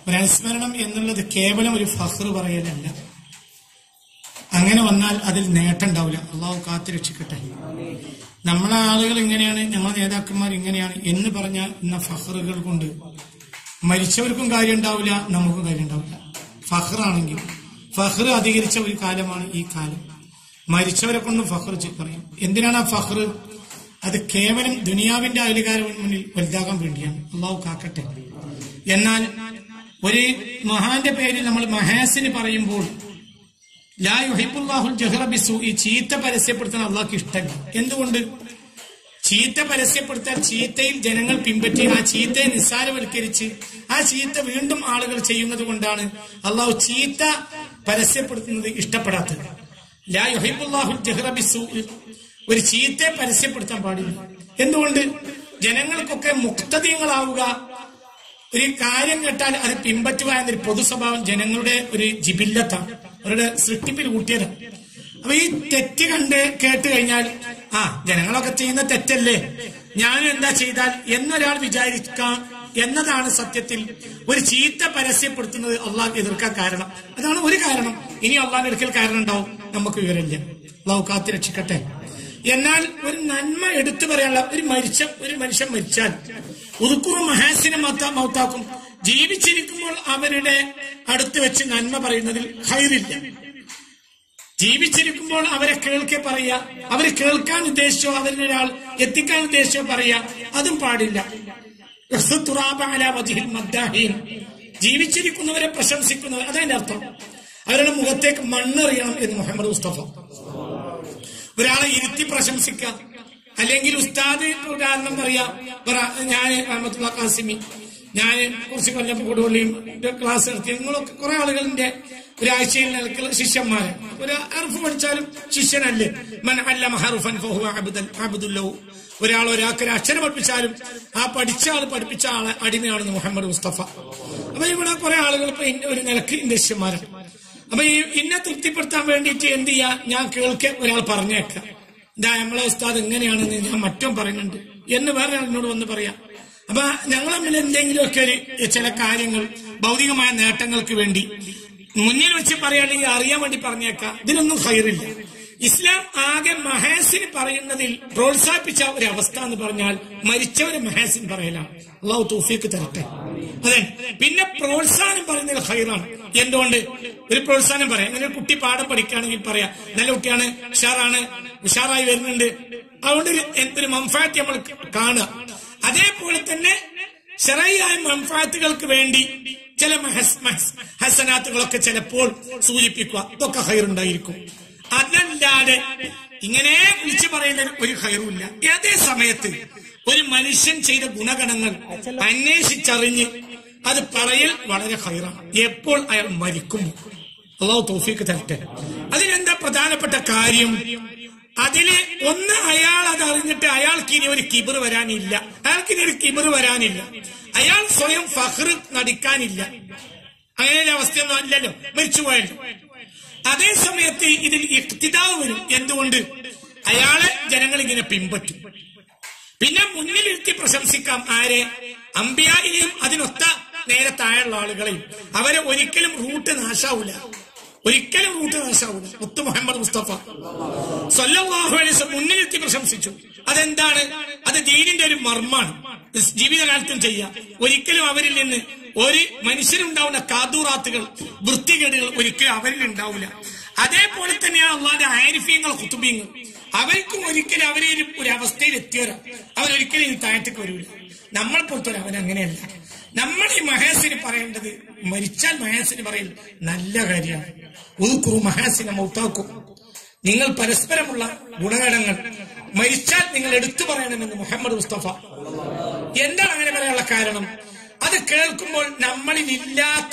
ഒരു അനുസ്മരണം എന്നുള്ളത് കേവലം ഒരു ഫഹ്ർ പറയലല്ല അങ്ങനെ വന്നാൽ അതിൽ നേട്ടം ഉണ്ടാവില്ല അള്ളാഹു കാത്തു രക്ഷിക്കട്ടെ നമ്മളെ ആളുകൾ ഇങ്ങനെയാണ് ഞങ്ങളെ നേതാക്കന്മാർ ഇങ്ങനെയാണ് എന്ന് പറഞ്ഞ ഇന്ന ഫഹറുകൾ കൊണ്ട് മരിച്ചവർക്കും കാര്യം ഉണ്ടാവില്ല നമുക്കും കാര്യം ഉണ്ടാവില്ല ഫഹ്റാണെങ്കിൽ ഫഹ്ർ അധികരിച്ച ഒരു കാലമാണ് ഈ കാലം മരിച്ചവരെ കൊണ്ടും ഫഹ്ർ പറയും എന്തിനാണ് ആ ഫഹ്ർ അത് കേവലം ദുനിയാവിന്റെ അയലുകാരെ മുന്നിൽ വലുതാകാൻ വേണ്ടിയാണ് അള്ളാഹു കാക്കട്ടെ എന്നാൽ ഒരു മഹാന്റെ പേരിൽ നമ്മൾ മഹാസിന് പറയുമ്പോൾ ലാ യുഹിബുല്ലാഹുൽ ജഹ്റ ബിസു ഈ ചീത്ത പരസ്യപ്പെടുത്താൻ അള്ളാഹ്ക്ക് ഇഷ്ടമല്ല എന്തുകൊണ്ട് ചീത്ത പരസ്യപ്പെടുത്താൻ ചീത്തയിൽ ജനങ്ങൾ പിൻപറ്റി ആ ചീത്തയെ നിസ്സാരവൽക്കരിച്ച് ആ ചീത്ത വീണ്ടും ആളുകൾ ചെയ്യുന്നത് കൊണ്ടാണ് അള്ളാഹു ചീത്ത പരസ്യപ്പെടുത്തുന്നത് ഇഷ്ടപ്പെടാത്തത് ലാ യുഹിബുല്ലാഹുൽ ജഹ്റ ബിസു ഒരു ചീത്തയെ പരസ്യപ്പെടുത്താൻ പാടില്ല എന്തുകൊണ്ട് ജനങ്ങൾക്കൊക്കെ മുക്തതീയങ്ങളാവുക ഒരു കാര്യം കേട്ടാൽ അത് പിൻപറ്റുക എന്നൊരു പൊതു സ്വഭാവം ജനങ്ങളുടെ ഒരു ജിബില്ലത്താണ് അവരുടെ സൃഷ്ടിപ്പിൽ കൂട്ടിയതാണ് അപ്പൊ ഈ തെറ്റ് കണ്ട് കേട്ട് കഴിഞ്ഞാൽ ആ ജനങ്ങളൊക്കെ ചെയ്യുന്ന തെറ്റല്ലേ ഞാനും എന്താ ചെയ്താൽ എന്നൊരാൾ വിചാരിക്കാം എന്നതാണ് സത്യത്തിൽ ഒരു ചീത്ത പരസ്യപ്പെടുത്തുന്നത് അള്ളാഹ് എതിർക്കാൻ കാരണം അതാണ് ഒരു കാരണം ഇനി അള്ളാഹിന്റെ അടുക്കൽ കാരണം ഉണ്ടാവും നമുക്ക് വിവരമില്ല അള്ളാഹു കാത്തി രക്ഷിക്കട്ടെ എന്നാൽ ഒരു നന്മ എടുത്തു പറയാനുള്ള ഒരു മരിച്ച ഒരു മനുഷ്യൻ മരിച്ചാൽ ഉതുക്കുറു മഹാസിനെ മത്ത മൗത്താക്കും ജീവിച്ചിരിക്കുമ്പോൾ അവരുടെ അടുത്ത് വെച്ച് നന്മ പറയുന്നതിൽ ഹൈറില്ല ജീവിച്ചിരിക്കുമ്പോൾ അവരെ കേൾക്കെ പറയുക അവരെ കേൾക്കാൻ ഉദ്ദേശിച്ചോ അവരിൽ ഒരാൾ എത്തിക്കാൻ ഉദ്ദേശിച്ചോ പറയുക അതും പാടില്ല റഹ്സുത്തുറാബ അലാ വജ്ഹിൽ മദ്ദാഹീൻ. ജീവിച്ചിരിക്കുന്നവരെ പ്രശംസിക്കുന്നവർ അതതിന്റെ അർത്ഥം അവരുടെ മുഖത്തേക്ക് മണ്ണെറിയണം എന്ന് മുഹമ്മദ് മുസ്തഫ ഒരാളെ ഇരുത്തി പ്രശംസിക്കാം അല്ലെങ്കിൽ ഉസ്താദ് ഇപ്പൊ ഉദാഹരണം പറയാം പറ- ഞാൻ അഹമ്മദുള്ള കാസിമി ഞാൻ കുറച്ച് കൊല്ലം കൊടുവള്ളിയും ക്ലാസ് നടത്തി നിങ്ങളൊക്കെ കുറെ ആളുകളുടെ ഒരാഴ്ചയിൽ നിൽക്കുന്ന ശിഷ്യന്മാര് ഒരു അറുഫ് പഠിച്ചാലും ശിഷ്യനല്ലേ മൻ അല്ല മഹറുഫൻ ഫഹുവ അബ്ദൽ അബ്ദുല്ലഹു ഒരാൾ ഒരാൾക്ക് ഒരു അക്ഷരം പഠിപ്പിച്ചാലും ആ പഠിച്ച ആൾ പഠിപ്പിച്ച ആളെ അടിമയാണെന്ന് മുഹമ്മദ് മുസ്തഫ അപ്പൊ ഇവിടെ കുറെ ആളുകൾ ഇപ്പൊ ഇന്ന ഒരു നിലക്ക് ഇന്റെ ശിഷ്യന്മാരാണ് അപ്പൊ ഈ ഇന്നെ തൃപ്തിപ്പെടുത്താൻ വേണ്ടിയിട്ട് എന്ത് ചെയ്യാ ഞാൻ കേൾക്കെ ഒരാൾ പറഞ്ഞേക്കാം ഇതാ നമ്മളെ ഉസ്താദ് എങ്ങനെയാണെന്ന് ഞാൻ മറ്റും പറയുന്നുണ്ട് എന്ന് വേറെ എന്നോട് വന്ന് പറയാം അപ്പൊ ഞങ്ങൾ തമ്മിൽ എന്തെങ്കിലുമൊക്കെ ഒരു ചില കാര്യങ്ങൾ ഭൗതികമായ നേട്ടങ്ങൾക്ക് വേണ്ടി മുന്നിൽ വെച്ച് പറയുകയാണെങ്കിൽ അറിയാൻ വേണ്ടി പറഞ്ഞേക്കാം ഇതിനൊന്നും ഹൈറില്ല ഇസ്ലാം ആകെ മഹാസിന് പറയുന്നതിൽ പ്രോത്സാഹിപ്പിച്ച ഒരു അവസ്ഥ എന്ന് പറഞ്ഞാൽ മരിച്ചവരെ മഹാസിൻ പറയലാണ് അള്ളാഹു തൗഫീക്ക് തരട്ടെ അതെ പിന്നെ പ്രോത്സാഹനം പറയുന്നത് ഹൈറാണ് എന്തുകൊണ്ട് ഒരു പ്രോത്സാഹനം പറയാം അങ്ങനെ ഒരു കുട്ടി പാഠം പഠിക്കുകയാണെങ്കിൽ പറയാം നല്ല കുട്ടിയാണ് ഉഷാറാണ് ഉഷാറായി വരുന്നുണ്ട് അതുകൊണ്ട് ഒരു എന്തൊരു മംഫാറ്റ് നമ്മൾ കാണുക അതേപോലെ തന്നെ ചെറിയായ മംഫാത്തുകൾക്ക് വേണ്ടി ചില മഹസ് മഹസ് ഹസനാത്തുകളൊക്കെ ചിലപ്പോൾ സൂചിപ്പിക്കുക ഇതൊക്കെ ഹൈറുണ്ടായിരിക്കും അതല്ലാതെ ഇങ്ങനെ വിളിച്ചു പറയുന്ന ഒരു ഹൈറുമില്ല അതേ സമയത്ത് ഒരു മനുഷ്യൻ ചെയ്ത ഗുണഗണങ്ങൾ അന്വേഷിച്ചറിഞ്ഞ് അത് പറയൽ വളരെ ഹൈറാണ് എപ്പോൾ അയാൾ മരിക്കുമ്പോൾ അള്ളാഹു തോഫിക്ക് തരട്ടെ അതിലെന്താ പ്രധാനപ്പെട്ട കാര്യം അതില് ഒന്ന് അയാൾ അത് അറിഞ്ഞിട്ട് അയാൾക്ക് ഇനി ഒരു കിബർ വരാനില്ല അയാൾക്ക് ഇനി ഒരു കിബർ വരാനില്ല അയാൾ സ്വയം ഫഹ്ർ നടിക്കാനില്ല അങ്ങനെ അവസ്ഥയൊന്നും അല്ലല്ലോ മരിച്ചുപോയല്ലോ അതേ സമയത്ത് ഇതിൽ ഇക്തിദാവ് വരും എന്തുകൊണ്ട് അയാളെ ജനങ്ങൾ ഇങ്ങനെ പിൻപറ്റും പിന്നെ മുന്നിലിരുത്തി പ്രശംസിക്കാം ആരെ അമ്പിയായിനെയും അതിനൊത്ത നേരെ താഴെയുള്ള ആളുകളെയും അവരെ ഒരിക്കലും റൂട്ട് നാശാവൂല ഒരിക്കലും റൂട്ട് നാശാവൂല മുത്തു മുഹമ്മദ് മുസ്തഫ സല്ലല്ലാഹു അലൈഹി വസല്ലം മുന്നിലെത്തി പ്രശംസിച്ചു അതെന്താണ് അത് ദീനിന്റെ ഒരു മർമ്മാണ് ജീവിതകാലത്തും ചെയ്യാം ഒരിക്കലും അവരിൽ നിന്ന് ഒരു മനുഷ്യനുണ്ടാവുന്ന കാതൂറാത്തുകൾ വൃത്തികേടുകൾ ഒരിക്കലും അവരിൽ ഉണ്ടാവില്ല അതേപോലെ തന്നെയാണ് അള്ളാന്റെ ആരിഫ്യങ്ങൾ കുത്തുബീങ്ങൾ അവർക്കും ഒരിക്കലും അവരെ ഒരു- ഒരു അവസ്ഥയിൽ എത്തിയവരാ അവരൊരിക്കലും ഈ താഴത്തേക്ക് വരില്ല നമ്മൾ പോലത്തെ അവൻ അങ്ങനെയല്ല നമ്മൾ ഈ മഹേസിന് പറയേണ്ടത് മരിച്ചാൽ മഹേസിന് പറയൽ നല്ല കാര്യമാണ് ഉൾക്കുറു മഹേസിനെ മൗത്താക്കും നിങ്ങൾ പരസ്പരമുള്ള ഗുണഗണങ്ങൾ മരിച്ചാൽ നിങ്ങൾ എടുത്തു പറയണമെന്ന് മുഹമ്മദ് മുസ്തഫ എന്താണ് അങ്ങനെ പറയാനുള്ള കാരണം അത് കേൾക്കുമ്പോൾ നമ്മളിൽ ഇല്ലാത്ത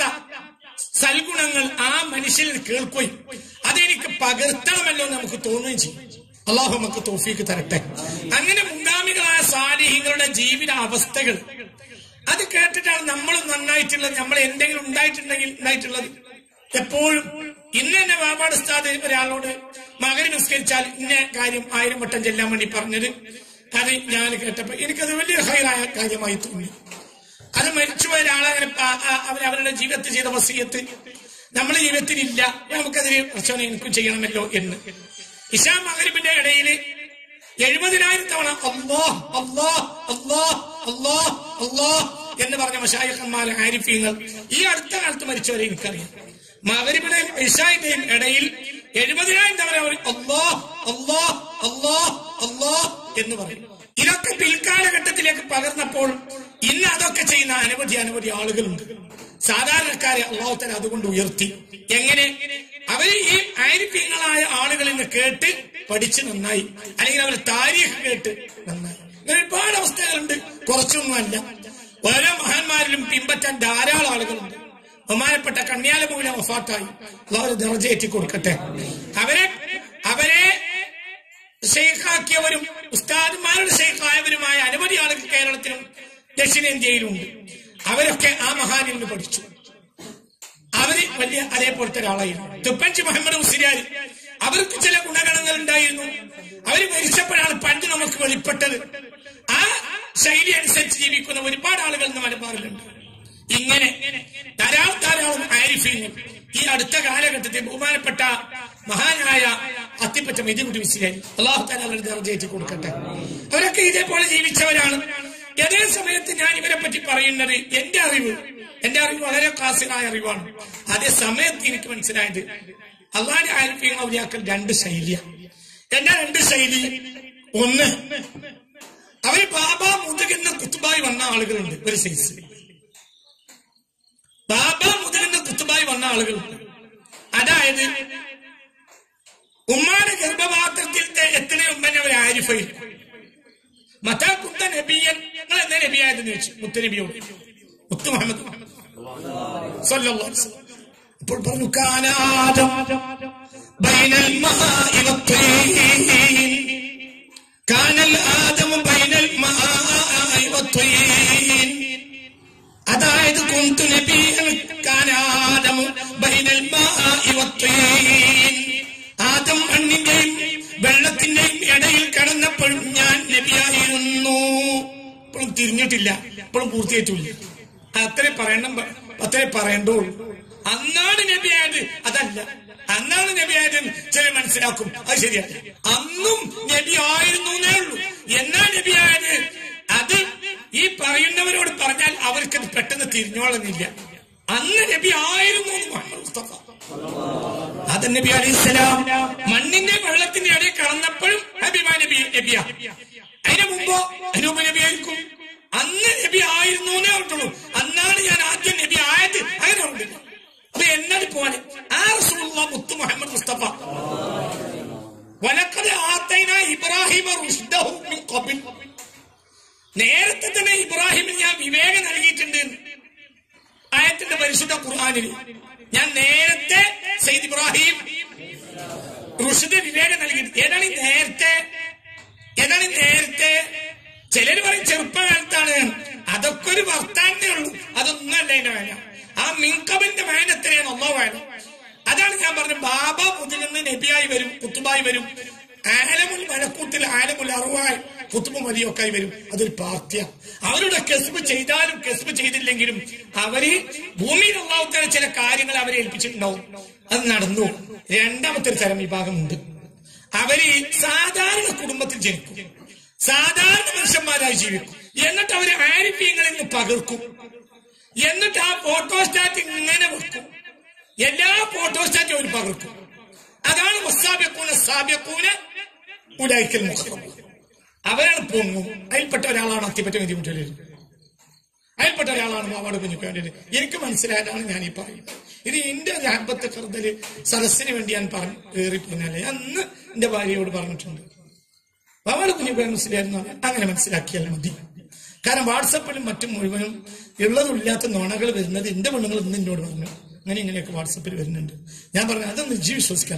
സൽഗുണങ്ങൾ ആ മനുഷ്യനിൽ കേൾക്കുകയും അതെനിക്ക് പകർത്തണമല്ലോ എന്ന് നമുക്ക് തോന്നുകയും ചെയ്യും അള്ളാഹു നമുക്ക് തോഫീക്ക് തരട്ടെ അങ്ങനെ മുൻഗാമികളായ സാലിഹികളുടെ ജീവിത അവസ്ഥകൾ അത് കേട്ടിട്ടാണ് നമ്മൾ നന്നായിട്ടുള്ളത് നമ്മൾ എന്തെങ്കിലും ഉണ്ടായിട്ടുണ്ടെങ്കിൽ ഉണ്ടായിട്ടുള്ളത് എപ്പോഴും ഇന്ന് തന്നെ വാപാട് ഉസ്താദ് ഒരാളോട് മകൻ നിസ്കരിച്ചാൽ ഇന്ന കാര്യം ആയിരം വട്ടം ചെല്ലാൻ വേണ്ടി പറഞ്ഞത് അത് ഞാൻ കേട്ടപ്പോ എനിക്കത് വലിയ ഹൈറായ കാര്യമായി തോന്നി അത് മരിച്ചുപോയ ഒരാളെ അങ്ങനെ പ- ആ- അവർ അവരുടെ ജീവിതത്തിൽ ചെയ്ത വസീയത്ത് നമ്മുടെ ജീവിതത്തിൽ ഇല്ല നമുക്കതിന് പ്രശ്നം എനിക്കും ചെയ്യണമല്ലോ എന്ന് ഇഷാ മകരിബിന്റെ ഇടയിൽ എഴുപതിനായിരം തവണ അല്ലോ അല്ലോ അല്ലോ അല്ലോ അല്ലോ എന്ന് പറഞ്ഞ മഷായഖന്മാരെ ആരിഫീങ്ങൾ ഈ അടുത്ത കാലത്ത് മരിച്ചവരെ എനിക്കറിയാം മകരിബിന്റെയും ഇഷാന്റെയും ഇടയിൽ എഴുപതിനായിരം തവണ അവർ അല്ലോ അല്ലോ അല്ലോ അല്ലോ എന്ന് പറയും ഇതൊക്കെ പിൽക്കാലഘട്ടത്തിലേക്ക് പകർന്നപ്പോൾ ഇന്ന് അതൊക്കെ ചെയ്യുന്ന അനവധി അനവധി ആളുകളുണ്ട് സാധാരണക്കാരെ അള്ളാഹുത്തല അതുകൊണ്ട് ഉയർത്തി എങ്ങനെ അവര് ഈ ആയിരിഫ്യങ്ങളായ ആളുകളിൽ നിന്ന് കേട്ട് പഠിച്ച് നന്നായി അല്ലെങ്കിൽ അവർ താരീഖ് കേട്ട് നന്നായി ഇങ്ങനെ ഒരുപാട് അവസ്ഥകളുണ്ട് കുറച്ചൊന്നുമല്ല ഓരോ മഹാന്മാരിലും പിൻപറ്റാൻ ധാരാളം ആളുകളുണ്ട് ബഹുമാനപ്പെട്ട കണ്യാലമൂല വഫാത്തായി അള്ളാഹു ദർജയേറ്റി കൊടുക്കട്ടെ അവരെ അവരെ ഷെയ്ഖാക്കിയവരും ഉസ്താദുമാരുടെ ഷെയ്ഖായവരുമായ അനവധി ആളുകൾ കേരളത്തിലും ദക്ഷിണേന്ത്യയിലുണ്ട് അവരൊക്കെ ആ മഹാനിൽ നിന്ന് പഠിച്ചു അവര് വലിയ അതേപോലത്തെ ഒരാളായിരുന്നു തുപ്പഞ്ചി മുഹമ്മദ് മുസ്ലിയാർ അവർക്ക് ചില ഗുണഗണങ്ങൾ ഉണ്ടായിരുന്നു അവര് മരിച്ചപ്പോഴാണ് പണ്ട് നമുക്ക് വെളിപ്പെട്ടത് ആ ശൈലി അനുസരിച്ച് ജീവിക്കുന്ന ഒരുപാട് ആളുകൾ ഇന്ന് മലബാറിലുണ്ട് ഇങ്ങനെ ധാരാളം ധാരാളം ആരിഫീങ്ങൾ ഈ അടുത്ത കാലഘട്ടത്തിൽ ബഹുമാനപ്പെട്ട മഹാനായ അത്തിപ്പറ്റ മെതികുട്ടി വിസിലായി അള്ളാഹു താല അവരുടെ ദർജയേറ്റി കൊടുക്കട്ടെ അവരൊക്കെ ഇതേപോലെ ജീവിച്ചവരാണ് അതേ സമയത്ത് ഞാൻ ഇവരെ പറ്റി പറയുന്നത് എന്റെ അറിവ് എന്റെ അറിവ് വളരെ കാസിനായ അറിവാണ് അതേ സമയത്ത് എനിക്ക് മനസ്സിലായത് അള്ളാന്റെ ആരിഫീങ്ങൾ ഔലിയാക്കൾ രണ്ട് ശൈലിയാണ് എന്താ രണ്ട് ശൈലി ഒന്ന് അവര് ബാബ മുതുകുന്ന കുത്തുബായി വന്ന ആളുകളുണ്ട് ഒരു സൈസ് ബാബ മുതലിന്റെ കുത്തുബായി വന്ന ആളുകളുണ്ട് അതായത് ഉമ്മാന്റെ ഗർഭപാത്രത്തിൽ എത്തണ മുമ്പന്നെ അവർ ആരിഫയിൽ മറ്റാ കുത്ത നബിയൻ നിങ്ങൾ എന്താ നബിയായതെന്ന് ചോദിച്ചു മുത്തനബിയോട് മുത്തു മുഹമ്മദ് സല്ലല്ലാഹു അലൈഹി വസല്ലം. അപ്പോൾ പറഞ്ഞു കാനാദം ബൈനൽ മാഇ വത്തീൻ കാനൽ ആദം ബൈനൽ മാഇ വത്തീൻ അതായത് കുന്തു നബിയൻ കാനാദം ബൈനൽ മാഇ വത്തീൻ ആദം മണ്ണിന്റെയും വെള്ളത്തിന്റെയും ഇടയിൽ കടന്നപ്പോഴും ഞാൻ നബിയായിരുന്നു ഇപ്പോഴും തിരിഞ്ഞിട്ടില്ല ഇപ്പോഴും പൂർത്തിയായിട്ടില്ല അത്രേ പറയണം അത്രേ പറയണ്ടുള്ളൂ അന്നാണ് നബിയായത് അതല്ല അന്നാണ് നബിയായത് ചില മനസ്സിലാക്കും അത് ശരിയല്ല അന്നും നബി ആയിരുന്നു എന്നേ ഉള്ളൂ എന്നാ നബിയായത് അത് ഈ പറയുന്നവരോട് പറഞ്ഞാൽ അവർക്ക് അത് പെട്ടെന്ന് തിരിഞ്ഞോളുന്നില്ല അന്ന് നബി ആയിരുന്നു എന്ന് മുഹമ്മദ് മുസ്തഫ ആദം നബി അലൈഹിസ്സലാം മണ്ണിന്റെ വെള്ളത്തിന്റെ ഇടയിൽ കടന്നപ്പോഴും ഹബീബ നബി നബിയ അതിന് മുമ്പോ അനൂപ നബി ആയിരിക്കും അന്ന് നബി ആയിരുന്നു എന്നേ പറഞ്ഞുള്ളൂ അന്നാണ് ഞാൻ ആദ്യം നബി ആയത് അങ്ങനെ ഉണ്ടില്ല അപ്പൊ എന്നത് പോലെ ആ റസൂലുള്ള മുത്തു മുഹമ്മദ് മുസ്തഫ വലക്കത് ആത്തൈന ഇബ്രാഹിമ റുഷ്ദഹു മിൻ ഖബിൽ നേരത്തെ തന്നെ ഇബ്രാഹിമിന് ഞാൻ വിവേകം നൽകിയിട്ടുണ്ട് ആയത്തിന്റെ പരിശുദ്ധ ഖുർആാനിൽ ഞാൻ നേരത്തെ സയ്യിദ് ഇബ്രാഹിം റുഷദ് വിവേകം നൽകി ഏതാണ് ഈ നേരത്തെ ഏതാണ് ഈ നേരത്തെ ചിലര് പറയും ചെറുപ്പകാലത്താണ് അതൊക്കെ ഒരു വർത്താനേ ഉള്ളൂ അതൊന്നും അല്ല അതിന്റെ വേന ആ മിങ്കബിന്റെ വേന എത്രയാണ് ഒന്നോ വേണം അതാണ് ഞാൻ പറഞ്ഞത് ബാബ മുതിർന്ന് നബിയായി വരും കുത്തുബായി വരും ആലമുൽ മലക്കൂത്തിൽ ആലമുൽ അറുവായി കുത്തുബ് മതിയൊക്കെ ആയി വരും അതൊരു പാർട്ടിയാണ് അവരുടെ കെസ്ബ് ചെയ്താലും കെസ്ബ് ചെയ്തില്ലെങ്കിലും അവര് ഭൂമിയിൽ ഉണ്ടാവുന്ന ചില കാര്യങ്ങൾ അവരെ ഏൽപ്പിച്ചിട്ടുണ്ടാവും അത് നടന്നു രണ്ടാമത്തെ ഒരു തരം വിഭാഗമുണ്ട് അവര് സാധാരണ കുടുംബത്തിൽ ജനിക്കും സാധാരണ മനുഷ്യന്മാരായി ജീവിക്കും എന്നിട്ട് അവര് ആരിഫ്യങ്ങളിൽ നിന്ന് പകർക്കും എന്നിട്ട് ആ ഫോട്ടോസ്റ്റാറ്റ് ഇങ്ങനെ വെക്കും എല്ലാ ഫോട്ടോസ്റ്റാറ്റും അവർ പകർക്കും അതാണ് വസാബിക്കൂന സാബിക്കൂന ഉലൈക്കൽ മുഖം അവരാണ് പൊങ്ങും അതിൽപ്പെട്ട ഒരാളാണ് അത്തിപ്പറ്റ ബുദ്ധിമുട്ടിൽ അതിൽപ്പെട്ട ഒരാളാണ് മാവാട് കുഞ്ഞിക്കാണ്ടിന് എനിക്ക് മനസ്സിലായതാണ് ഞാൻ ഈ പറയുന്നത് ഇത് എന്റെ രാപത്തെ കറുതല് സദസ്സിന് വേണ്ടി ഞാൻ പറഞ്ഞു കയറി പിന്നാലെ അന്ന് എന്റെ ഭാര്യയോട് പറഞ്ഞിട്ടുണ്ട് മാവാട് കുഞ്ഞിക്കാൻ മനസ്സിലായിരുന്നു അങ്ങനെ മനസ്സിലാക്കിയാൽ മതി കാരണം വാട്സപ്പിലും മറ്റും മുഴുവനും ഉള്ളതും ഇല്ലാത്ത നുണകൾ വരുന്നത് എന്റെ പെണ്ണുങ്ങൾ ഇന്ന് എന്നോട് പറഞ്ഞു അങ്ങനെ ഇങ്ങനെയൊക്കെ വാട്സപ്പിൽ വരുന്നുണ്ട് ഞാൻ പറഞ്ഞു അതൊന്നും ഇജ്ജി വിശ്വസിക്കാൻ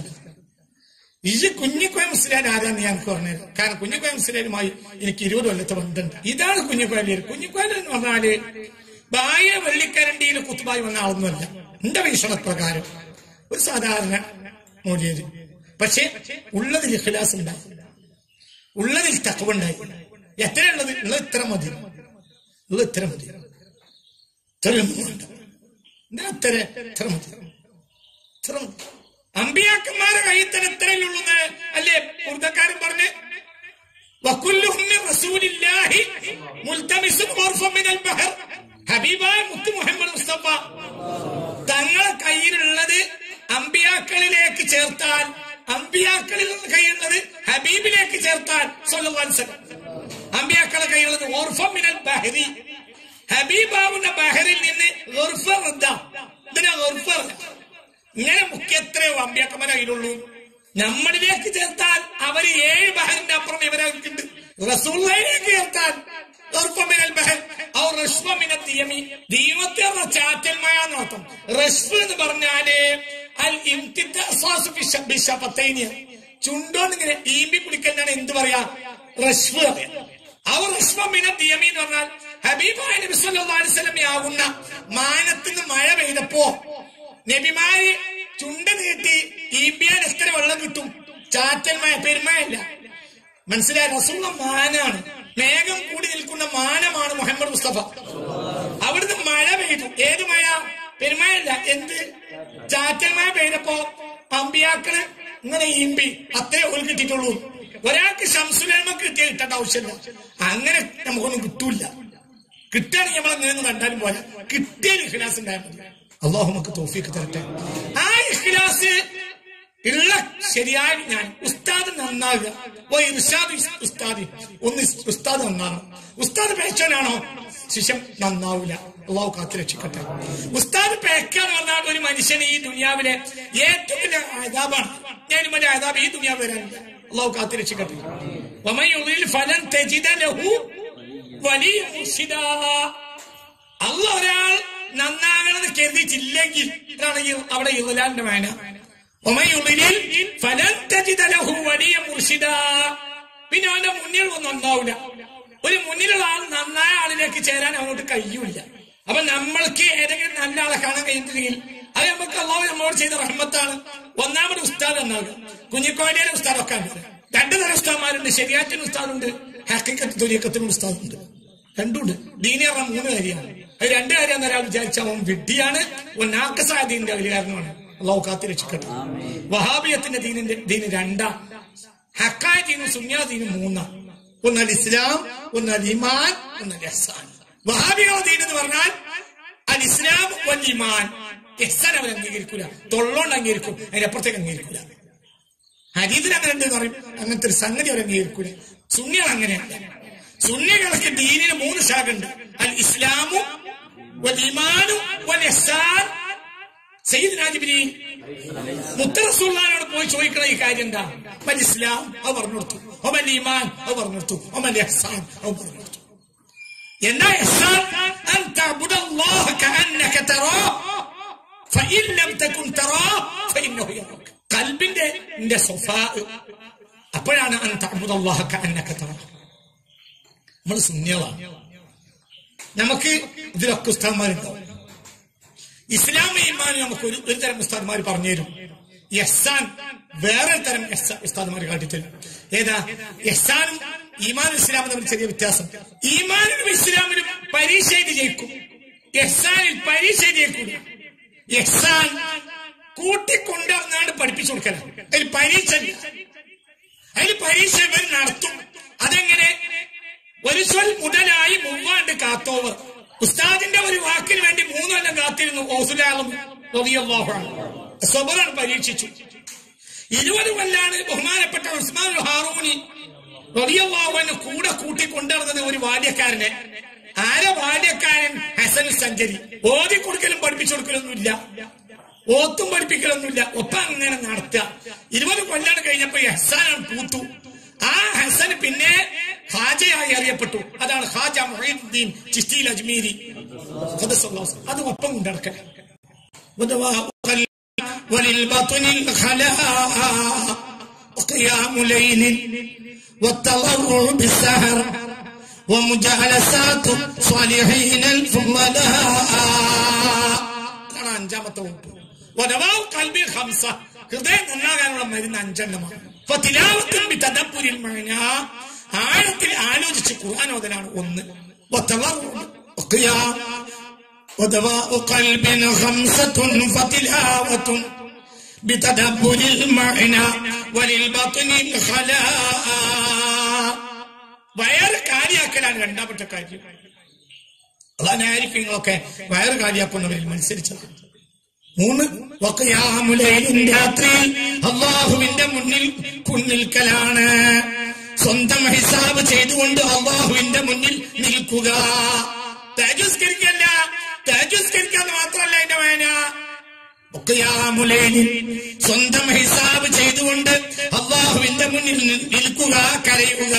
ഈ കുഞ്ഞിക്കോയ മുസ്ലിയാൻ ആരാന്ന് ഞാൻ പറഞ്ഞത് കാരണം കുഞ്ഞിക്കോയ മുസ്ലിയാരുമായി എനിക്ക് ഇരുപത് കൊല്ലത്തെ ബന്ധമുണ്ട് ഇതാണ് കുഞ്ഞിക്കോയലിയർ കുഞ്ഞിക്കോയൽ എന്ന് പറഞ്ഞാല് ബായ വെള്ളിക്കരണ്ടിയിൽ കുത്തുബായി വന്ന ആളൊന്നുമല്ല എന്റെ വീക്ഷണപ്രകാരം ഒരു സാധാരണ മൂല്യര് പക്ഷെ ഉള്ളതിൽ ഇഖ്ലാസ് ഉണ്ടായി ഉള്ളതിൽ തക്കവുണ്ടായി എത്ര ഉള്ളത് ഉള്ളത് ഇത്ര മതി ഉള്ളത് ഇത്ര മതി ഇത്രയൊന്നും വേണ്ട എന്താ ഇത്ര ഇത്ര മതി ഇത്ര മതി അമ്പിയാക്കന്മാരെ കയ്യിൽ തന്നെ ഇത്രയുള്ളത് അല്ലേ ഉറുദക്കാരൻ പറഞ്ഞ് വക്കുല്ലുഹും മിൻ റസൂലില്ലാഹി മുൽതമിസുൻ ഖർഫൻ മിനൽ ബഹർ ഹബീബായ മുത്തു മുഹമ്മദ് മുസ്തഫ തങ്ങളെ കയ്യിലുള്ളത് അമ്പിയാക്കളിലേക്ക് ചേർത്താൽ അമ്പിയാക്കളിൽ കയ്യിലുള്ളത് ഹബീബിലേക്ക് ചേർത്താൽ സല്ലല്ലാഹു അലൈഹി വസല്ലം അമ്പിയാക്കളെ കയ്യിലുള്ളത് ഓർഫം മിനൽ ബഹരി ഹബീബാവുന്ന ബഹറിൽ നിന്ന് ഗർഫർ എന്താ ഇതിനാ ഗർഫർ ഇങ്ങനെ മുഖ്യ എത്രയോ അമ്പിയാക്കന്മാരെ കയ്യിലുള്ളൂ നമ്മളിലേക്ക് ചേർത്താൽ അവര് ഏഴ് ബഹറിന്റെ അപ്പുറം ഇവരായിട്ടുണ്ട് റസൂള്ളയിലേക്ക് ചേർത്താൽ ഗർഫം മിനൽ ബഹർ ഔ റഷ്വ മിന ദിയമി ദീമത്തെ എന്ന ചാറ്റൽ മഴ എന്നർത്ഥം റഷ്ഫ് എന്ന് പറഞ്ഞാല് അൽ ഇംതിദ്ദാസാസു ബിശ- ബിശഫത്തൈനി. ചുണ്ടോണ്ട് ഇങ്ങനെ ഈമ്പി കുടിക്കലിനാണ് എന്ത് പറയാ റഷ്ഫ് പറയാ അവർ റഷ്മിന ദിയമി എന്ന് പറഞ്ഞാൽ ഹബീബായ നബി സല്ലല്ലാഹു അലൈഹി വസല്ലം ആകുന്ന മാനത്തിന് മഴ പെയ്തപ്പോ നബിമാര് ചുണ്ട് നീട്ടി ഈമ്പിയാൻ എത്ര വെള്ളം കിട്ടും ചാറ്റൽ മഴ പെരുമഴല്ല മനസ്സിലായ റസൂള്ള മാനാണ് മേഘം കൂടി നിൽക്കുന്ന മാനമാണ് മുഹമ്മദ് മുസ്തഫ അവിടുന്ന് മഴ പെയ്തു ഏത് മഴ പെരുമഴല്ല എന്ത് ചാറ്റൽ മഴ പെയ്തപ്പോ അമ്പിയാക്കള് ഇങ്ങനെ ഈമ്പി അത്രേ ഒരു കിട്ടിയിട്ടുള്ളൂ ഒരാൾക്ക് ശംസുലേമ കിട്ടിയ കിട്ടേണ്ട ആവശ്യമില്ല അങ്ങനെ നമുക്കൊന്നും കിട്ടൂല കിട്ടുകയാണെങ്കിൽ നമ്മൾ അങ്ങനെ കണ്ടാലും പോലെ കിട്ടിയ ഇഖ്ലാസ് ഉണ്ടായാൽ മതി അള്ളാഹു നമുക്ക് തോഫിക്ക് തരട്ടെ ആ ഇഖ്ലാസ് ഉള്ള ശരിയായ ഞാൻ ഉസ്താദ് നന്നാകുക ഓ ഇർഷാദ് ഉസ്താദ് ഒന്ന് ഉസ്താദ് നന്നാകണം ഉസ്താദ് പേച്ചനാണോ ശിഷ്യം നന്നാവൂല അള്ളാഹു കാത്തു രക്ഷിക്കട്ടെ ഉസ്താദ് പേക്കാന്ന് പറഞ്ഞാൽ ഒരു മനുഷ്യന് ഈ ദുനിയാവിലെ ഏറ്റവും വലിയ ആദാബാണ് ഞാൻ വലിയ ആദാബ് ഈ ദുനിയാവ് വരാനില്ല അള്ളാഹു കാത്തു രക്ഷിക്കട്ടെ വമയുള്ളിൽ ഫലം തെജിത ലഹു വലിയ മുർഷിദാ അല്ല ഒരാൾ നന്നാകണമെന്ന് കരുതിയിട്ടില്ലെങ്കിൽ ഇതാണ് ഈ അവിടെ ഇറലാലിന്റെ വേന ഒമയുള്ളിൽ ഫലം തജിദ ലഹു വലിയ മുർഷിദ പിന്നെ അവന്റെ മുന്നിൽ ഒന്നും നന്നാവില്ല ഒരു മുന്നിലുള്ള ആൾ നന്നായ ആളിലേക്ക് ചേരാൻ അവനോട് കഴിയൂല അപ്പൊ നമ്മൾക്ക് ഏതെങ്കിലും നല്ല ആളെ കാണാൻ കഴിയുന്നില്ലെങ്കിൽ അത് നമുക്ക് അള്ളാഹു നമ്മളോട് ചെയ്ത റഹ്മത്താണ് ഒന്നാമത് ഉസ്താദ് എന്നാകുക കുഞ്ഞിക്കോടിയുടെ ഉസ്താദൊക്കെ ഉണ്ട് രണ്ടു തരം ഉസ്താദ്മാരുണ്ട് ശരിയാറ്റിന് ഉസ്താദുണ്ട് ഹക്കിക്കത്ത് തുലിയക്കത്തിനും ഉസ്താദുണ്ട് രണ്ടുണ്ട് ദീനി പറഞ്ഞ മൂന്ന് കാര്യമാണ് അത് രണ്ട് കാര്യം ഒരാൾ വിചാരിച്ച അവൻ വിഡ്ഢിയാണ് നാക്കസായ ദീനിന്റെ അഖിലാരണമാണ് അള്ളാഹു കാത്തി രക്ഷിക്കട്ടെ വഹാബിയത്തിന്റെ ദീനിന്റെ ദീന് രണ്ടാ ഹക്കായ ദീനും സുന്യാ ദീനും മൂന്നാ ഒന്നൽ ഇസ്ലാം ഒന്നൽ ഇമാൻ ഒന്നൽ ഇഹ്സാൻ വഹാബികളുടെ ദീൻ എന്ന് പറഞ്ഞാൽ അൽ ഇസ്ലാം വൽ ഇമാൻ ഇഹ്സാൻ അവർ അംഗീകരിക്കൂല തൊള്ളോണ്ട് അംഗീകരിക്കും അതിനപ്പുറത്തേക്ക് അംഗീകരിക്കൂല ഹരീതിൽ അങ്ങനെ ഉണ്ട് പറയും അങ്ങനത്തെ ഒരു സംഗതി അവർ അംഗീകരിക്കൂല സുന്നികൾ അങ്ങനെയല്ല സുന്നികൾക്ക് ദീനിന് മൂന്ന് ശാഖ ഉണ്ട് അൽ ഇസ്ലാമു വൽ ഇമാനു വൽ ഇഹ്സാൻ സയ്യിദ് നാജിബിനി മുത്തറസുള്ളാനോട് പോയി ചോദിക്കണ ഈ കാര്യം എന്താ വൽ ഇസ്ലാം അത് പറഞ്ഞു കൊടുത്തു ഒമൽ ഈമാൻ അത് പറഞ്ഞു കൊടുത്തു ഒമൽ ഇഹ്സാൻ അത് പറഞ്ഞു കൊടുത്തു എന്താ ഇഹ്സാൻ അൻ തഅബുദല്ലാഹ കഅന്നക തറാഹ് فإن لم تكن تراه فإنه يراك കൽബിന്റെ ന്റെ സ്വഭാ അപ്പോഴാണ് അൻ തഅബുദല്ലാഹ കഅന്നക തറാഹ് നമ്മൾ സുന്നികളാണ് നമുക്ക് ഇതിലൊക്കെ ഉസ്താദ്മാരുണ്ടാവും ഇസ്ലാം ഈമാനും നമുക്ക് ഒരു ഒരു തരം ഉസ്താദ്മാർ പറഞ്ഞു തരും യഹ്സാൻ വേറെ തരം യഹ്സാ- ഉസ്താദ്മാർ കാട്ടിത്തരും ഏതാ യഹ്സാനും ഈമാനും ഇസ്ലാമും തമ്മിൽ ചെറിയ വ്യത്യാസം ഈമാനിനും ഇസ്ലാമിനും പരീക്ഷ എഴുതി ജയിക്കും യഹ്സാനിൽ പരീക്ഷ എഴുതി ജയിക്കൂല യഹ്സാൻ കൂട്ടിക്കൊണ്ടുവന്നാണ് പഠിപ്പിച്ചു കൊടുക്കല അതിൽ പരീക്ഷ ഇല്ല അതിൽ പരീക്ഷ ഇവർ നടത്തും അതെങ്ങനെ ഒരു സ്വൽ മുതലായി മുമ്പാണ്ട് കാത്തോവർ ഉസ്താദിന്റെ ഒരു വാക്കിന് വേണ്ടി മൂന്നെണ്ണം കാത്തിരുന്നു ഓസുലാളും സബറാണ് പരീക്ഷിച്ചു ഇരുപത് കൊല്ലാണ് ബഹുമാനപ്പെട്ട ഉസ്മാൻ ഹാറൂനി റളിയല്ലാഹുവിന് കൂടെ കൂട്ടി കൊണ്ടുവന്നത് ഒരു ബാല്യക്കാരനെ ആരെ ബാല്യക്കാരൻ ഹസൻ സഞ്ചരി ഓതി കൊടുക്കലും പഠിപ്പിച്ചു കൊടുക്കലൊന്നുമില്ല ഓത്തും പഠിപ്പിക്കലൊന്നുമില്ല ഒപ്പം അങ്ങനെ നടത്തുക ഇരുപത് കൊല്ലാണ് കഴിഞ്ഞപ്പോ ഈ ഹസാനാണ് പൂത്തു ആ ഹസൻ പിന്നെ ഹാജയായി അറിയപ്പെട്ടു അതാണ് ഹാജ മൊഹീദ്ദീൻ ചിസ്തി അജ്മീരി അത് ഒപ്പം കൊണ്ടിടക്കൽ وللبطن الخلاء وقيام ليل والتضرع بالسهر ومجالسات صالحين الفضلاء കാണാൻ അഞ്ചാമത്തെ വകുപ്പ് വനവാവ് കൽബി ഹംസ ഹൃദയം നന്നാകാനുള്ള മരുന്ന് അഞ്ചെണ്ണമാണ് അപ്പൊ തിലാവത്തും തദപ്പുരിൽ മഴ ആഴത്തിൽ ആലോചിച്ച് ഖുർആൻ ഓതലാണ് ഒന്ന് വത്തളർഉ, ഖിയാം. ودواء قلب خمسة فتلاوة بتدبر المعنى وللبطن الخلاء വയറ് കാലിയാക്കലാണ് രണ്ടാമത്തെ കാര്യം അതാണ് ആരിഫ്യങ്ങളൊക്കെ വയറ് കാലിയാക്കുന്നവരിൽ മത്സരിച്ചത് മൂന്ന് വക്കയാമുലയിലും രാത്രിയിൽ അള്ളാഹുവിന്റെ മുന്നിൽ കുന്നിൽക്കലാണ് സ്വന്തം ഹിസാബ് ചെയ്തുകൊണ്ട് അള്ളാഹുവിന്റെ മുന്നിൽ നിൽക്കുക തേജസ്കരിക്കല്ല തേജസ്കരിക്കാന്ന് മാത്രമല്ല എന്റെ വേന ഒക്കെയാമുലയിലിൽ സ്വന്തം ഹിസാബ് ചെയ്തുകൊണ്ട് അള്ളാഹുവിന്റെ മുന്നിൽ നി- നിൽക്കുക കരയുക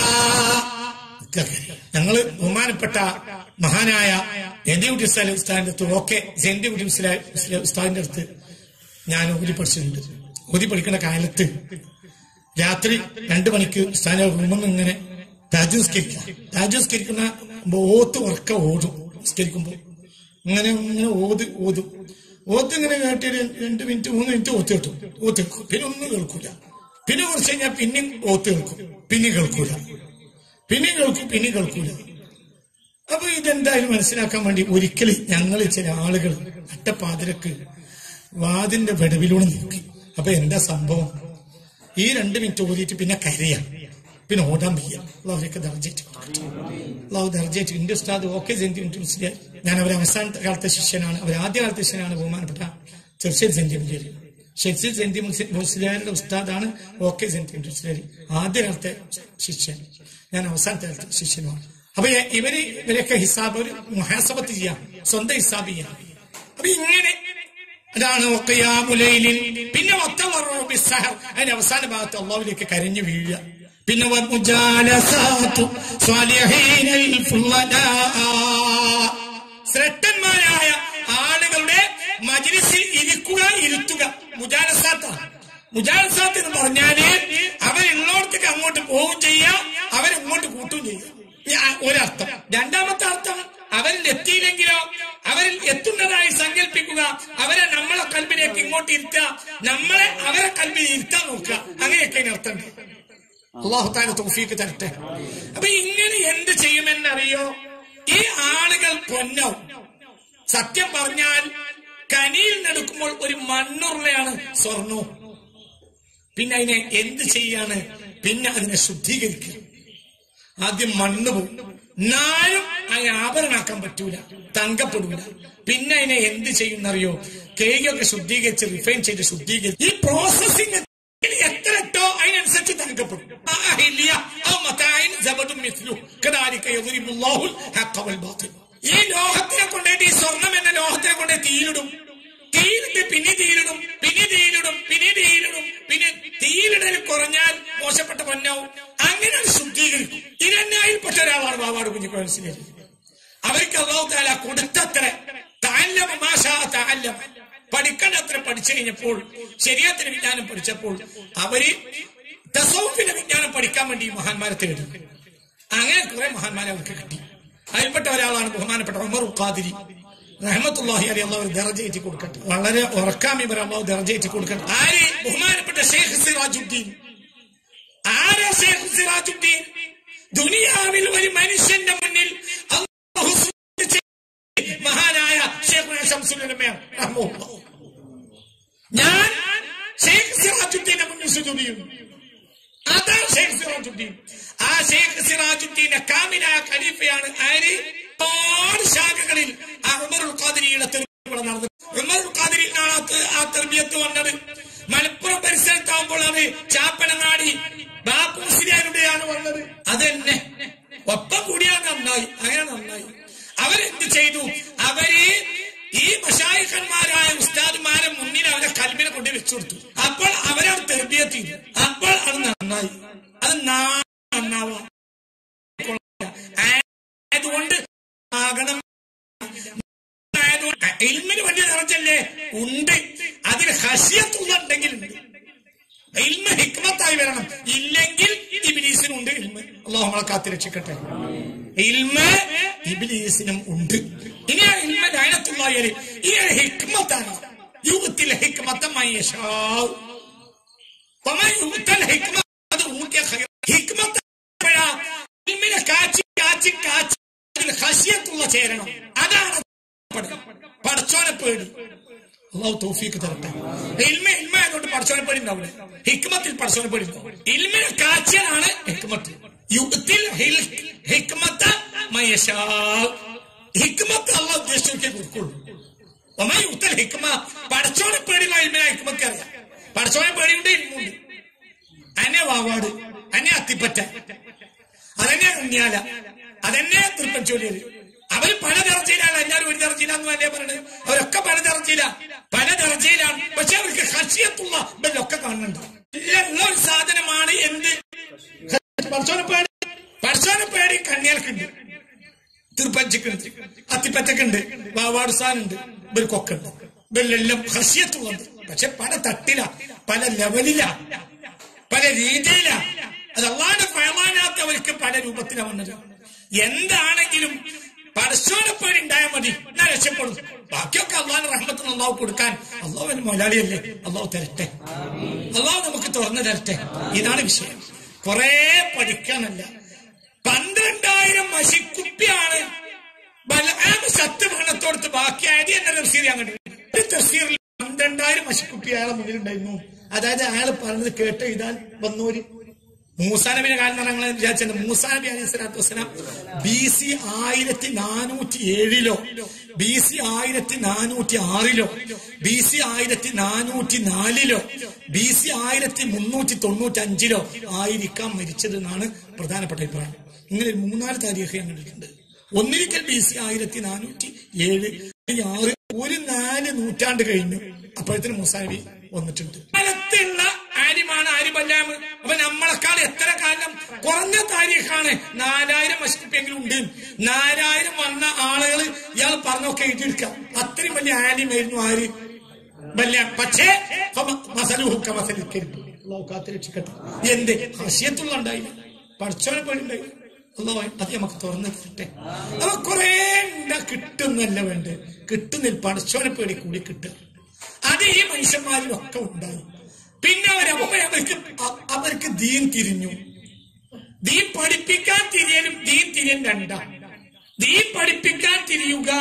ഞങ്ങള് ബഹുമാനപ്പെട്ട മഹാനായ എന്റെ ഉസ്താദിന്റെ അടുത്ത് ഓക്കെ സെന്റ് ഉസ്താദിന്റെ അടുത്ത് ഞാൻ ഊതി പഠിച്ചിട്ടുണ്ട് ഊതി പഠിക്കുന്ന കാലത്ത് രാത്രി രണ്ടു മണിക്ക് ഉസ്താദിന്റെ റൂമിൽ നിന്ന് ഇങ്ങനെ താജുസ്കരിക്കുക താജുസ്കരിക്കുന്ന ഓത്ത് ഉറക്ക ഓടും നിസ്കരിക്കുമ്പോ ഇങ്ങനെ ഇങ്ങനെ ഓത് ഓതും ഓത്ത് ഇങ്ങനെ കേട്ടിട്ട് രണ്ട് മിനിറ്റ് മൂന്ന് മിനിറ്റ് ഓത്ത് കിട്ടും ഓത്ത് കേൾക്കും പിന്നെ ഒന്നും കേൾക്കൂല പിന്നെ കുറച്ച് കഴിഞ്ഞാൽ പിന്നെയും ഓത്ത് കേൾക്കും പിന്നെ കേൾക്കൂല പിന്നെ കേൾക്കും പിന്നെ കേൾക്കൂല അപ്പൊ ഇതെന്തായാലും മനസ്സിലാക്കാൻ വേണ്ടി ഒരിക്കൽ ഞങ്ങൾ ചില ആളുകൾ അട്ടപ്പാതിരക്ക് വാതിന്റെ വിടവിലൂടെ നോക്കി അപ്പൊ എന്താ സംഭവം ഈ രണ്ട് മിനിറ്റ് ഓതിയിട്ട് പിന്നെ കരയാം പിന്നെ ഓടാൻ വയ്യ അള്ളാഹുലേക്ക് ദർജയിട്ട് കൊടുക്കട്ടെ അള്ളാഹു ദർജയിട്ട് എന്റെ ഉസ്താദ് ഓക്കെ സെന്റി മുസ്ലിയാർ ഞാൻ അവർ അവസാന കാലത്തെ ശിഷ്യനാണ് അവർ ആദ്യ കാലത്തെ ശിഷ്യനാണ് ബഹുമാനപ്പെട്ട ചെറുശ്ശേരി സെന്റി മുസ്ലിയാർ ഷെൽസിൽ സെന്റി മുസ്ലിയാരുടെ ഉസ്താദാണ് ഓക്കെ സെന്റി മുസ്ലിയാർ ആദ്യ കാലത്തെ ശിഷ്യൻ ഞാൻ അവസാനത്തെ കാലത്തെ ശിഷ്യനുമാണ് അപ്പൊ ഇവര് ഇവരൊക്കെ ഹിസാബ് ഒരു മുഹാസബത്ത് ചെയ്യാം സ്വന്തം ഹിസാബ് ചെയ്യാം അപ്പൊ ഇങ്ങനെ അതാണ് ഒക്കയാമുലയിലിൽ പിന്നെ ഒത്തവറോ ബിസ്സഹർ അതിന്റെ അവസാന ഭാഗത്ത് അള്ളാഹുലേക്ക് കരഞ്ഞു വീഴുക പിന്നെ വമുജാലസാത്തു സ്വാലിഹീനൽ ഫുള്ളലാ. ശ്രേഷ്ഠന്മാരായ ആളുകളുടെ മജ്ലിസിൽ ഇരിക്കുക ഇരുത്തുക മുജാലസാത്താണ് മുജാലസാത്ത് എന്ന് പറഞ്ഞാല് അവരുള്ളോടത്തേക്ക് അങ്ങോട്ട് പോവുകയും ചെയ്യാം അവരിങ്ങോട്ട് കൂട്ടുകയും ചെയ്യാം ഞാ- ഒരർത്ഥം രണ്ടാമത്തെ അർത്ഥം അവരിൽ എത്തിയില്ലെങ്കിലോ അവരിൽ എത്തുന്നതായി സങ്കല്പിക്കുക അവരെ നമ്മളെ കൽബിലേക്ക് ഇങ്ങോട്ട് ഇരുത്തുക നമ്മളെ അവരെ കൽബിൽ ഇരുത്താൻ നോക്കുക അങ്ങനെയൊക്കെ അതിന് അർത്ഥം അള്ളാഹു താല തോഫീക്ക് തരട്ടെ അപ്പൊ ഇങ്ങനെ എന്ത് ചെയ്യുമെന്നറിയോ ഈ ആളുകൾ പൊന്നോ സത്യം പറഞ്ഞാൽ കനിയിൽ നടക്കുമ്പോൾ ഒരു മണ്ണുരുളയാണ് സ്വർണവും പിന്നെ അതിനെ എന്ത് ചെയ്യാണ് പിന്നെ അതിനെ ശുദ്ധീകരിക്കുക ആദ്യം മണ്ണ് പോകും നാലും അതിനെ ആഭരണാക്കാൻ പറ്റൂല തങ്കപ്പെടൂല പിന്നെ അതിനെ എന്ത് ചെയ്യുന്നറിയോ കേക്കൊക്കെ ശുദ്ധീകരിച്ച് റിഫൈൻ ചെയ്ത് ശുദ്ധീകരിച്ച് ഈ പ്രോസസ്സിംഗ് എത്ര ഇട്ടോ അതിനനുസരിച്ച് തങ്കപ്പെടും ആഹില്യ ഔ മതാഇൻ സബദും മിസ്ലു കദാലിക യദ്രിബുല്ലാഹുൽ ഹഖ വൽ ബാതിൽ ഈ ലോഹത്തിനെ കൊണ്ടേറ്റ് ഈ സ്വർണം എന്ന ലോഹത്തിനെ കൊണ്ട് തീയിലിടും തീയിലിട്ട് പിന്നെ തീയിലിടും പിന്നെ തീയിലിടും പിന്നെ തീയിലിടും പിന്നെ തീയിലിടൽ കുറഞ്ഞാൽ മോശപ്പെട്ട പൊന്നാവും അങ്ങനെ അത് ശുദ്ധീകരിക്കും ഇരന്നായിൽപ്പെട്ട ഒരാളാണ് ബാബാട് കുഞ്ഞിക്ക് മനസ്സിലായി അവർക്ക് അള്ളാഹു താല കൊടുത്തത്ര താല്ലമ മാഷാ താല്ലമ പഠിക്കേണ്ടത്ര പഠിച്ചു കഴിഞ്ഞപ്പോൾ ശരീരത്തിന് വിജ്ഞാനം പഠിച്ചപ്പോൾ അവര് തസൗഫിന്റെ വിജ്ഞാനം പഠിക്കാൻ വേണ്ടി ഈ മഹാന്മാരെ തേടി അങ്ങനെ കുറെ മഹാന്മാരെ അവർക്ക് കിട്ടി അതിൽപ്പെട്ട ഒരാളാണ് ബഹുമാനപ്പെട്ട ഉമർ ഉഖാദിരി റഹമത്തുല്ലാഹി അലി അള്ളാഹു ദർജയേറ്റി കൊടുക്കട്ടെ വളരെ ഉറക്കാം ഇവർ അള്ളാഹു ദർജയേറ്റി കൊടുക്കട്ടെ ആര് ബഹുമാനപ്പെട്ട ഷെയ്ഖ് സിറാജുദ്ദീൻ ആരാ ഷെയ്ഖ് സിറാജുദ്ദീൻ ദുനിയാവിൽ ഒരു മനുഷ്യന്റെ മുന്നിൽ അല്ലാഹു സൃഷ്ടിച്ച മഹാനായ ഷെയ്ഖ് ശംസുലമയാണ് റഹ്മത്തുള്ളാഹ്. ഞാൻ ഷെയ്ഖ് സിറാജുദ്ദീനെ മുന്നിൽ സുജൂദ് ചെയ്യുന്നു അതാണ് ഷെയ്ഖ് സിറാജുദ്ദീൻ ആ ഷെയ്ഖ് സിറാജുദ്ദീന്റെ കാമിലായ ഖലീഫയാണ് ആര് ഒരുപാട് ശാഖകളിൽ ആ ഉമറുൽ ഖാദിരിയുടെ തെരുവുകൾ നടന്നത് ഉമറുൽ ഖാദിരിയിലാണ് ആ തെ- ആ തെർബിയത്ത് വന്നത് മലപ്പുറം പരിസരത്താകുമ്പോഴാണ് ചാപ്പനങ്ങാടി ബാപ്പു മുസ്ലിയാരുടെയാണ് വന്നത് അതെന്നെ ഒപ്പം കൂടിയാൽ നന്നായി അങ്ങനെ നന്നായി അവരെന്ത് ചെയ്തു അവര് ഈ മഷായിഖന്മാരായ ഉസ്താദുമാരെ മുന്നിൽ അവരെ കൽബിനെ കൊണ്ട് വെച്ചു കൊടുത്തു അപ്പോൾ അവരവിടെ തെർബിയത്ത് ചെയ്തു അപ്പോൾ അത് നന്നായി അത് നാ- നന്നാവാം ആയതുകൊണ്ട് ആകണം ആയതുകൊണ്ട് ഇൽമിന് വലിയ നിറച്ചല്ലേ ഉണ്ട് അതിൽ ഹസിയത്തുണ്ടെങ്കിൽ ഉണ്ട് ഇൽമ ഹിക്മത്തായി വരണം ഇല്ലെങ്കിൽ ഇബിലീസിനുണ്ട് ഇൽമ അള്ളാഹു നമ്മളെ കാത്തി രക്ഷിക്കട്ടെ ഇൽമ ഇബിലീസിനും ഉണ്ട് ഇനി ആ ഇൽമ ലയനത്തുള്ളായാല് ഈ ഹിക്മത്താണ് യുഗത്തിലെ ഹിക്മത്തമായി യുഗത്തൽ ഹിക്മ അത് ഊട്ടിയ ഖൈർ. ഹിക്മത്ത് എപ്പോഴാ? ഇൽമിനെ കാച്ചി കാച്ചി കാച്ചി അതിൽ ഹസിയത്തുള്ള ചേരണം അതാണ് പഠനം പടച്ചോനെ പേടി അള്ളാഹു തോഫീക്ക് തരട്ടെ ഇൽമ ഇൽമ ആയതുകൊണ്ട് പടച്ചോനെ പേടി ഉണ്ടാവില്ല ഹിക്മത്തിൽ പടച്ചോനെ പേടി ഉണ്ടാവും ഇൽമിനെ കാച്ചിയനാണ് ഹിക്മത്ത് യുഗത്തിൽ ഹിക്മത്ത മയശാ ഹിക്മത്ത് അള്ളാഹ് ഉദ്ദേശിച്ചൊക്കെ കൊടുക്കുള്ളൂ ഒമായി ഉത്തൽ ഹിക്മ പടച്ചോനെ പേടിയുള്ള ഇൽമിനെ ഹിക്മത്തെ അറിയാം പടച്ചോനെ പേടിയുണ്ട് ഇൽമുണ്ട് അന്നെ വാവാട് അന്നെ അത്തിപ്പറ്റ അതന്നെ ഉണ്ണിയാല അതന്നെ തൃപ്പച്ചോലിയത് അവര് പല ദർജയിലാണ് എല്ലാവരും ഒരു ദർജയില എന്ന് തന്നെ പറയുന്നത് അവരൊക്കെ പല ദർജയില പല ദർജയിലാണ് പക്ഷെ അവർക്ക് ഹർഷിയത്തുള്ള ഇവരൊക്കെ കാണുന്നുണ്ട് എല്ലാം ഉള്ള ഒരു സാധനമാണ് എന്ത് പർശോന പേടി പർശോന പേടി കണ്ണിയാൽക്കുണ്ട് തിരുപ്പഞ്ചക്കുണ്ട് അത്തിപ്പറ്റക്കുണ്ട് വാവാട് സ്ഥാനുണ്ട് ഇവർക്കൊക്കെ ഉണ്ട് ഇവരിലെല്ലാം ഹർഷിയത്തുള്ളത് പക്ഷെ പല തട്ടില പല ലെവലില പല രീതിയില അത് അള്ളാന്റെ ഫയമാനാത്ത അവർക്ക് പല രൂപത്തിലാണ് വന്നത് എന്താണെങ്കിലും പരശോനപ്പേടി ഉണ്ടായാൽ മതി ഞാൻ രക്ഷപ്പെടും ബാക്കിയൊക്കെ അള്ളാഹ് റഹ്മത്തിന് അള്ളാഹു കൊടുക്കാൻ അള്ളാഹുവിന് മൊലാളിയല്ലേ അള്ളാഹു തരട്ടെ അള്ളാഹു നമുക്ക് തുറന്നു തരട്ടെ ഇതാണ് വിഷയം കുറെ പഠിക്കാനല്ല പന്ത്രണ്ടായിരം മഷിക്കുപ്പിയാണ് ബലആം സത്യഭരണത്തോടത്ത് ബാക്കിയായത് എന്ന തഫ്സീർ അങ്ങോട്ട് ഒരു തഫ്സീറിൽ പന്ത്രണ്ടായിരം മഷിക്കുപ്പി അയാളെ മുന്നിലുണ്ടായിരുന്നു അതായത് അയാൾ പറഞ്ഞത് കേട്ട് എഴുതാൻ വന്നോര് മൂസാ നബിയുടെ കാലം എന്ന് ഞങ്ങൾ വിചാരിച്ചത് മൂസാ നബി അലൈഹി സ്വലാത്തു വസ്സലാം ബി സി ആയിരത്തി നാനൂറ്റി ഏഴിലോ ബി സി ആയിരത്തി നാനൂറ്റി ആറിലോ ബി സി ആയിരത്തി നാനൂറ്റി നാലിലോ ബി സി ആയിരത്തി മുന്നൂറ്റി തൊണ്ണൂറ്റി അഞ്ചിലോ ആയിരിക്കാം മരിച്ചത് എന്നാണ് പ്രധാനപ്പെട്ട അഭിപ്രായം ഇങ്ങനെ ഒരു മൂന്നാല് താരീഖ് ഞാൻ കണ്ടിട്ടുണ്ട് ഒന്നിരിക്കൽ ബി സി ആയിരത്തി നാനൂറ്റി ഏഴ് ആറ് ഒരു നാല് നൂറ്റാണ്ട് കഴിഞ്ഞു അപ്പോഴത്തേന് മൂസാ നബി വന്നിട്ടുണ്ട് കാലത്തുള്ള ആര്യമാണ് ആര്യബല്ലാമ് അപ്പൊ നമ്മളെക്കാൾ എത്ര കാലം കുറഞ്ഞ താരീഖാണ് നാലായിരം മഷിപ്പെങ്കിലും ഉണ്ട് നാലായിരം വന്ന ആളുകൾ ഇയാൾ പറഞ്ഞൊക്കെ എഴുതിയെടുക്കാം അത്രയും വലിയ ആര്യമായിരുന്നു ആര് ബല്ല പക്ഷേ മസലുഹുക്ക മസലിക്കരിക്കും അള്ളാഹു കാത്തിരക്ഷിക്കട്ടെ എന്ത് ഹസിയത്തുള്ള ഉണ്ടായില്ല പഠിച്ചോനെ പേടിണ്ടായില്ല അള്ളാഹു അത് നമുക്ക് തുറന്നു തരട്ടെ അപ്പൊ കുറെ കിട്ടുന്നല്ല വേണ്ട കിട്ടുന്നില്ല പഠിച്ചോനെ പേടി കൂടി കിട്ടുക അത് ഈ മനുഷ്യന്മാരിലും ഒക്കെ ഉണ്ടായി പിന്നെ അവരപ്പോ അവർക്ക് അവർക്ക് ദീൻ തിരിഞ്ഞു ദീൻ പഠിപ്പിക്കാൻ തിരിയലും ദീൻ തിരിയൻ രണ്ട ദീൻ പഠിപ്പിക്കാൻ തിരിയുക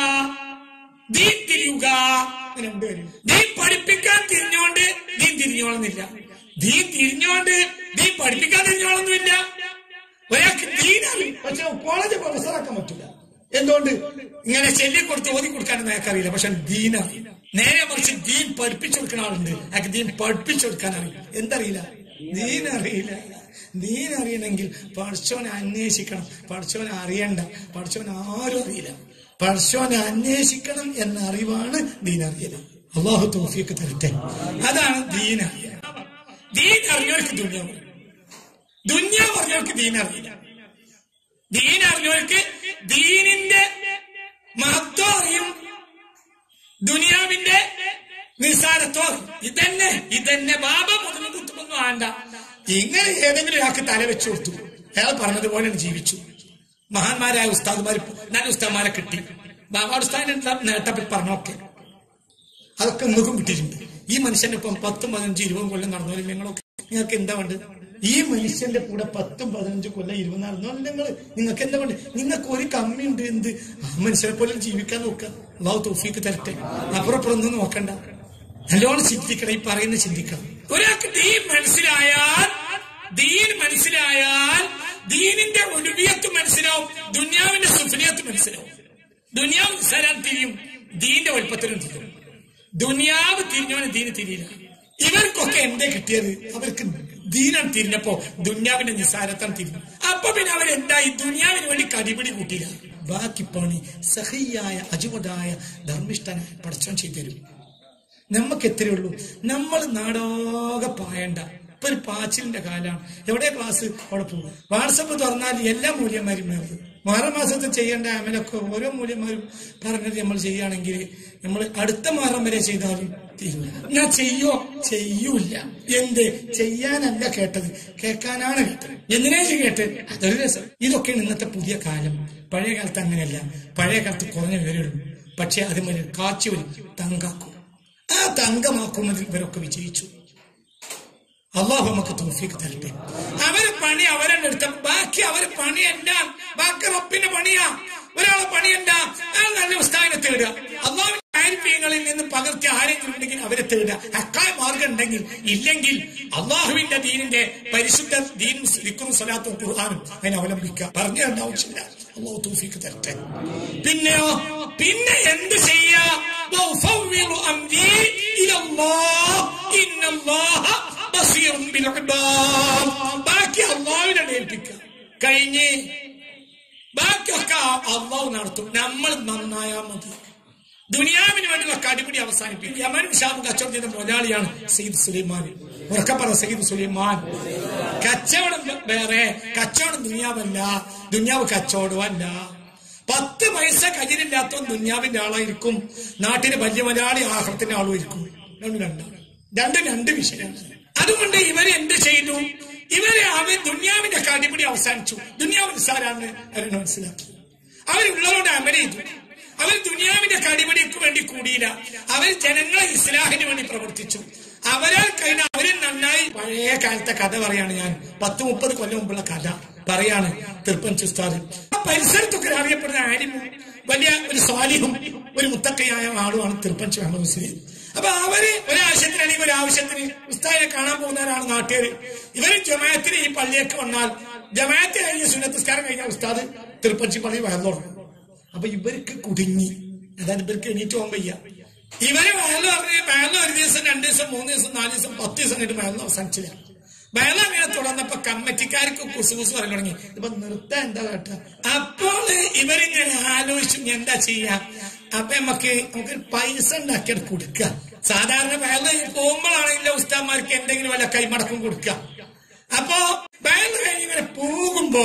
ദീൻ തിരിയുക രണ്ടുപേരും ദീൻ പഠിപ്പിക്കാൻ തിരിഞ്ഞോണ്ട് ദീൻ തിരിഞ്ഞോളുന്നില്ല ദീൻ തിരിഞ്ഞോണ്ട് ദീൻ പഠിപ്പിക്കാൻ തിരിഞ്ഞോളൊന്നുമില്ല ഒരാൾക്ക് ദീൻ അറിയും പക്ഷെ കോളേജ് പ്രൊഫസറാക്കാൻ പറ്റില്ല എന്തുകൊണ്ട് ഇങ്ങനെ ചെല്ലി കൊടുത്ത് ഓതി കൊടുക്കാനൊന്നും അയാൾക്കറിയില്ല പക്ഷെ ദീൻ അറിയില്ല നേരെ മറിച്ച് ദീൻ പഠിപ്പിച്ചു കൊടുക്കുന്ന ആളുണ്ട് അയാൾക്ക് ദീൻ പഠിപ്പിച്ചു കൊടുക്കാൻ അറിയില്ല എന്തറിയില്ല ദീൻ അറിയില്ല ദീൻ അറിയണമെങ്കിൽ പഠിച്ചോനെ അന്വേഷിക്കണം പഠിച്ചോനെ അറിയണ്ട പഠിച്ചോനെ ആരും അറിയില്ല പഠിച്ചോനെ അന്വേഷിക്കണം എന്ന അറിവാണ് ദീൻ അറിയൽ അള്ളാഹു തോഫിയൊക്കെ തരട്ടെ അതാണ് ദീൻ അറിയാൻ ദീൻ അറിഞ്ഞവർക്ക് ദുന്യാവ് ദുന്യാവ് അറിഞ്ഞവർക്ക് ദീൻ അറിയില്ല ദീൻ അറിഞ്ഞവർക്ക് ദീനിന്റെ മഹത്വം അറിയും ദുനിയാവിന്റെ നിസാരത്വം ഇതന്നെ ഇതന്നെ ബാബ മുതൽ കുത്തുമൊന്നും ആണ്ട ഇങ്ങനെ ഏതെങ്കിലും ഒരാൾക്ക് തല വെച്ചു കൊടുത്തു അയാൾ പറഞ്ഞതുപോലെ ജീവിച്ചു മഹാന്മാരായ ഉസ്താദ്മാർ നല്ല ഉസ്താദ്മാരെ കിട്ടി ബാബാ ഉസ്താദിന്റെ നേട്ടപ്പി പറഞ്ഞൊക്കെ അതൊക്കെ നിങ്ങൾക്കും കിട്ടിയിട്ടുണ്ട് ഈ മനുഷ്യന്റെ ഇപ്പം പത്തും പതിനഞ്ചും ഇരുപതും കൊല്ലം നടന്നോലും നിങ്ങളൊക്കെ നിങ്ങൾക്ക് എന്താ വേണ്ടത് ഈ മനുഷ്യന്റെ കൂടെ പത്തും പതിനഞ്ചും കൊല്ലം ഇരുപത് നടന്നോ നിങ്ങൾ നിങ്ങൾക്ക് എന്താ വേണ്ടത് നിങ്ങൾക്ക് ഒരു കമ്മി ഉണ്ട് എന്ത് ആ മനുഷ്യനെ പോലെ ജീവിക്കാൻ നോക്കുക അള്ളാഹു തോഫീക്ക് തരട്ടെ അപ്പുറപ്പുറം ഒന്നും നോക്കണ്ട നല്ലോണം ചിന്തിക്കണം ഈ പറയുന്ന ചിന്തിക്കണം ഒരാൾക്ക് ദീൻ മനസ്സിലായാൽ ദീൻ മനസ്സിലായാൽ ദീനിന്റെ ഒലുവിയത്ത് മനസ്സിലാവും ദുന്യാവിന്റെ സുഫിനിയത്ത് മനസ്സിലാവും ദുന്യാവ് സരാൻ തിരിയും ദീന്റെ വലുപ്പത്തിലും തിരിയും ദുനിയാവ് തിരിഞ്ഞോന് ദീന് തിരിയില്ല ഇവർക്കൊക്കെ എന്തേ കിട്ടിയത് അവർക്ക് ദീനം തിരിഞ്ഞപ്പോ ദുന്യാവിന്റെ നിസാരത്തം തിരിഞ്ഞു അപ്പൊ പിന്നെ അവരെന്തായി ദുനിയാവിന് വേണ്ടി കടിപിടി കൂട്ടിയില്ല ബാക്കി പണി സഹിയായ അജുമതായ ധർമ്മിഷ്ഠനായ പടച്ചോൻ ചെയ്തു നമുക്ക് എത്രയേ ഉള്ളൂ നമ്മൾ നാടോകെ പായണ്ട ഇപ്പൊ ഒരു പാച്ചിലിന്റെ കാലാണ് എവിടെ ക്ലാസ് അവിടെ പോകും വാട്സപ്പ് തുറന്നാൽ എല്ലാ മൂല്യന്മാരും വേണം മാറ മാസത്തിൽ ചെയ്യേണ്ട അമലൊക്കെ ഓരോ മൂല്യന്മാരും പറഞ്ഞത് നമ്മൾ ചെയ്യുകയാണെങ്കിൽ നമ്മൾ അടുത്ത മാസം വരെ ചെയ്താലും തീരൂല ഞാൻ ചെയ്യോ ചെയ്യൂല എന്ത് ചെയ്യാനല്ല കേട്ടത് കേൾക്കാനാണ് കേട്ടത് എന്തിനാ കേട്ട് അതൊരു രസം ഇതൊക്കെയാണ് ഇന്നത്തെ പുതിയ കാലം പഴയ കാലത്ത് അങ്ങനെയല്ല പഴയ കാലത്ത് കുറഞ്ഞ വിവരമുള്ളൂ പക്ഷെ അതുപോലെ കാച്ചി വരും തങ്കാക്കും ആ തങ്കമാക്കുന്നതിൽ ഇവരൊക്കെ വിജയിച്ചു അള്ളാഹു നമുക്ക് തോഫിക്ക് തരട്ടെ അവര് പണി അവരെന്നെ എടുത്ത ബാക്കി അവര് പണിയല്ല ബാക്കി റബ്ബിന്റെ പണിയാ ഒരാളെ പണിയല്ല അയാൾ നല്ല ഉസ്താവിനെ തേടുക അള്ളാഹു ആരിഫ്യങ്ങളിൽ നിന്ന് പകർത്തി ആരെങ്കിലും ഉണ്ടെങ്കിൽ അവരെ തേടുക ഹക്കായ മാർഗം ഉണ്ടെങ്കിൽ ഇല്ലെങ്കിൽ അള്ളാഹുവിന്റെ ദീനിന്റെ പരിശുദ്ധ ദീനും ദിക്കും സ്വലാത്തും ഖുർആാനും അതിനെ അവലംബിക്കുക പറഞ്ഞു തരേണ്ട ആവശ്യമില്ല അള്ളാഹു തൗഫീക്ക് തരട്ടെ പിന്നെയോ പിന്നെ എന്ത് ചെയ്യാ وأفوض أمري إلى الله إن الله بصير بالعباد ബാക്കി അള്ളാഹുവിനെ ഏൽപ്പിക്കുക കഴിഞ്ഞ് ബാക്കിയൊക്കെ അള്ളാഹു നടത്തും നമ്മൾ നന്നായാൽ മതി ദുനിയാവിന് വേണ്ടിയുള്ള കടിപിടി അവസാനിപ്പിക്കും യമൻ ഷാം കച്ചവടം ചെയ്ത മുതലാളിയാണ് സയ്യിദ് സുലൈമാൻ ഉറക്കെ പറ സയ്യിദ് സുലൈമാൻ കച്ചവടം വേറെ കച്ചവടം ദുനിയാവല്ല ദുനിയാവ് കച്ചവടമല്ല പത്ത് പൈസ കയ്യിലില്ലാത്തവൻ ദുന്യാവിന്റെ ആളായിരിക്കും നാട്ടിന് വലിയ മലയാളി ആഹ്റത്തിന്റെ ആളും ആയിരിക്കും രണ്ട് രണ്ടാണ് രണ്ട് രണ്ട് വിഷയമാണ് അതുകൊണ്ട് ഇവര് എന്ത് ചെയ്തു ഇവരെ അവൻ ദുന്യാവിന്റെ കടിപിടി അവസാനിച്ചു ദുന്യാവ് നിസ്സാരാണെന്ന് അവരെ മനസ്സിലാക്കി അവരുള്ളവരോട് അമല ചെയ്തു അവർ ദുനിയാവിന്റെ കടിപിടിക്ക് വേണ്ടി കൂടിയില്ല അവർ ജനങ്ങളെ ഇസ്ലാഹിന് വേണ്ടി പ്രവർത്തിച്ചു അവരാൽ കഴിഞ്ഞ അവരിൽ നന്നായി പഴയ കാലത്തെ കഥ പറയാണ് ഞാൻ പത്ത് മുപ്പത് കൊല്ലം മുമ്പുള്ള കഥ പറയാണ് തിരുപ്പഞ്ച് ഉസ്താദ് ആ പരിസരത്തൊക്കെ അറിയപ്പെടുന്ന ആലിമും വലിയ ഒരു സ്വാലിഹും ഒരു മുത്തക്കയായ ആളുമാണ് തിരുപ്പഞ്ച് മുഹമ്മദ് മുസ്ലിം അപ്പൊ അവര് ഒരാവശ്യത്തിന് അല്ലെങ്കിൽ ഒരു ആവശ്യത്തിന് ഉസ്താദിനെ കാണാൻ പോകുന്നവരാണ് നാട്ടുകാര് ഇവര് ജമാഅത്തിന് ഈ പള്ളിയൊക്കെ വന്നാൽ ജമാഅത്ത് കഴിഞ്ഞ് സുന്നത്തസ്കാരം കഴിഞ്ഞ ഉസ്താദ് തിരുപ്പഞ്ചി പള്ളി വയൽ തുടങ്ങും അപ്പൊ ഇവർക്ക് കുടുങ്ങി അതായത് ഇവർക്ക് എണീറ്റ് പോകാൻ വയ്യ ഇവര് വയല് പറഞ്ഞ് വയല് ഒരു ദിവസം രണ്ടു ദിവസം മൂന്ന് ദിവസം നാല് ദിവസം പത്ത് ദിവസം കഴിഞ്ഞിട്ട് വയലിന് അവസാനിച്ചില്ല വയല് അങ്ങനെ തുടർന്നപ്പോ കമ്മിറ്റിക്കാർക്ക് കുസുകുസ് പറഞ്ഞു തുടങ്ങി ഇപ്പൊ നിർത്താൻ എന്താ കേട്ട അപ്പോൾ ഇവരിങ്ങനെ ആലോചിച്ചു ഇനി എന്താ ചെയ്യാ അപ്പൊ നമുക്ക് നമുക്ക് പൈസ ഉണ്ടാക്കിയത് കൊടുക്കുക സാധാരണ വയല് പോകുമ്പോഴാണെങ്കിലും ഉസ്താന്മാർക്ക് എന്തെങ്കിലും വല്ല കൈമടക്കും കൊടുക്കുക അപ്പോ വയല് കഴിഞ്ഞ് ഇങ്ങനെ പോകുമ്പോ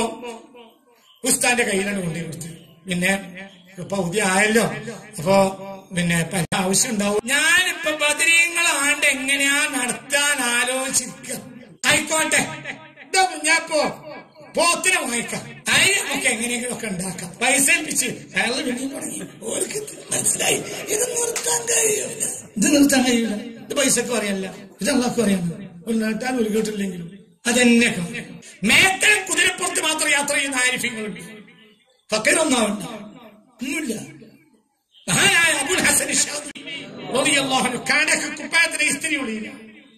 ഉസ്താന്റെ കയ്യിലാണ് കൊണ്ടുപോയി കൊടുത്തത് പിന്നെ ഇപ്പൊ പുതിയ ആയല്ലോ അപ്പൊ പിന്നെ പല ആവശ്യം ഉണ്ടാവും ഞാനിപ്പോ ബദരീങ്ങൾ ആണ്ട് എങ്ങനെയാ നടത്താൻ ആലോചിക്കുക ആയിക്കോട്ടെ ഇതാ കുഞ്ഞാപ്പോ പോത്തിനെ വാങ്ങിക്കാം അതിന് നമുക്ക് എങ്ങനെയെങ്കിലും ഒക്കെ ഉണ്ടാക്കാം പൈസ ഏൽപ്പിച്ച് അയാൾ പിന്നെയും തുടങ്ങി ഓർക്ക് ഇത് മനസ്സിലായി ഇത് നിർത്താൻ കഴിയൂല ഇത് നിർത്താൻ കഴിയൂല ഇത് പൈസക്ക് അറിയല്ല ഇത് അള്ളാഹ്ക്കും അറിയാം ഒരു നേട്ടാൻ ഒരു കേട്ടില്ലെങ്കിലും അതെന്നെ കാര്യം. മേത്തൻ കുതിരപ്പുറത്ത് മാത്രം യാത്ര ചെയ്യുന്ന ആരിഫ്യങ്ങളുണ്ട് ഫക്കീറൊന്നാവണ്ട ഒന്നുമില്ല മഹാനായ അബുൽ ഹസൻ ഷാദി റളിയല്ലാഹു അൻഹു കാടൊക്കെ കുപ്പായത്തിന് ഇസ്തിരി ഒളിയില്ല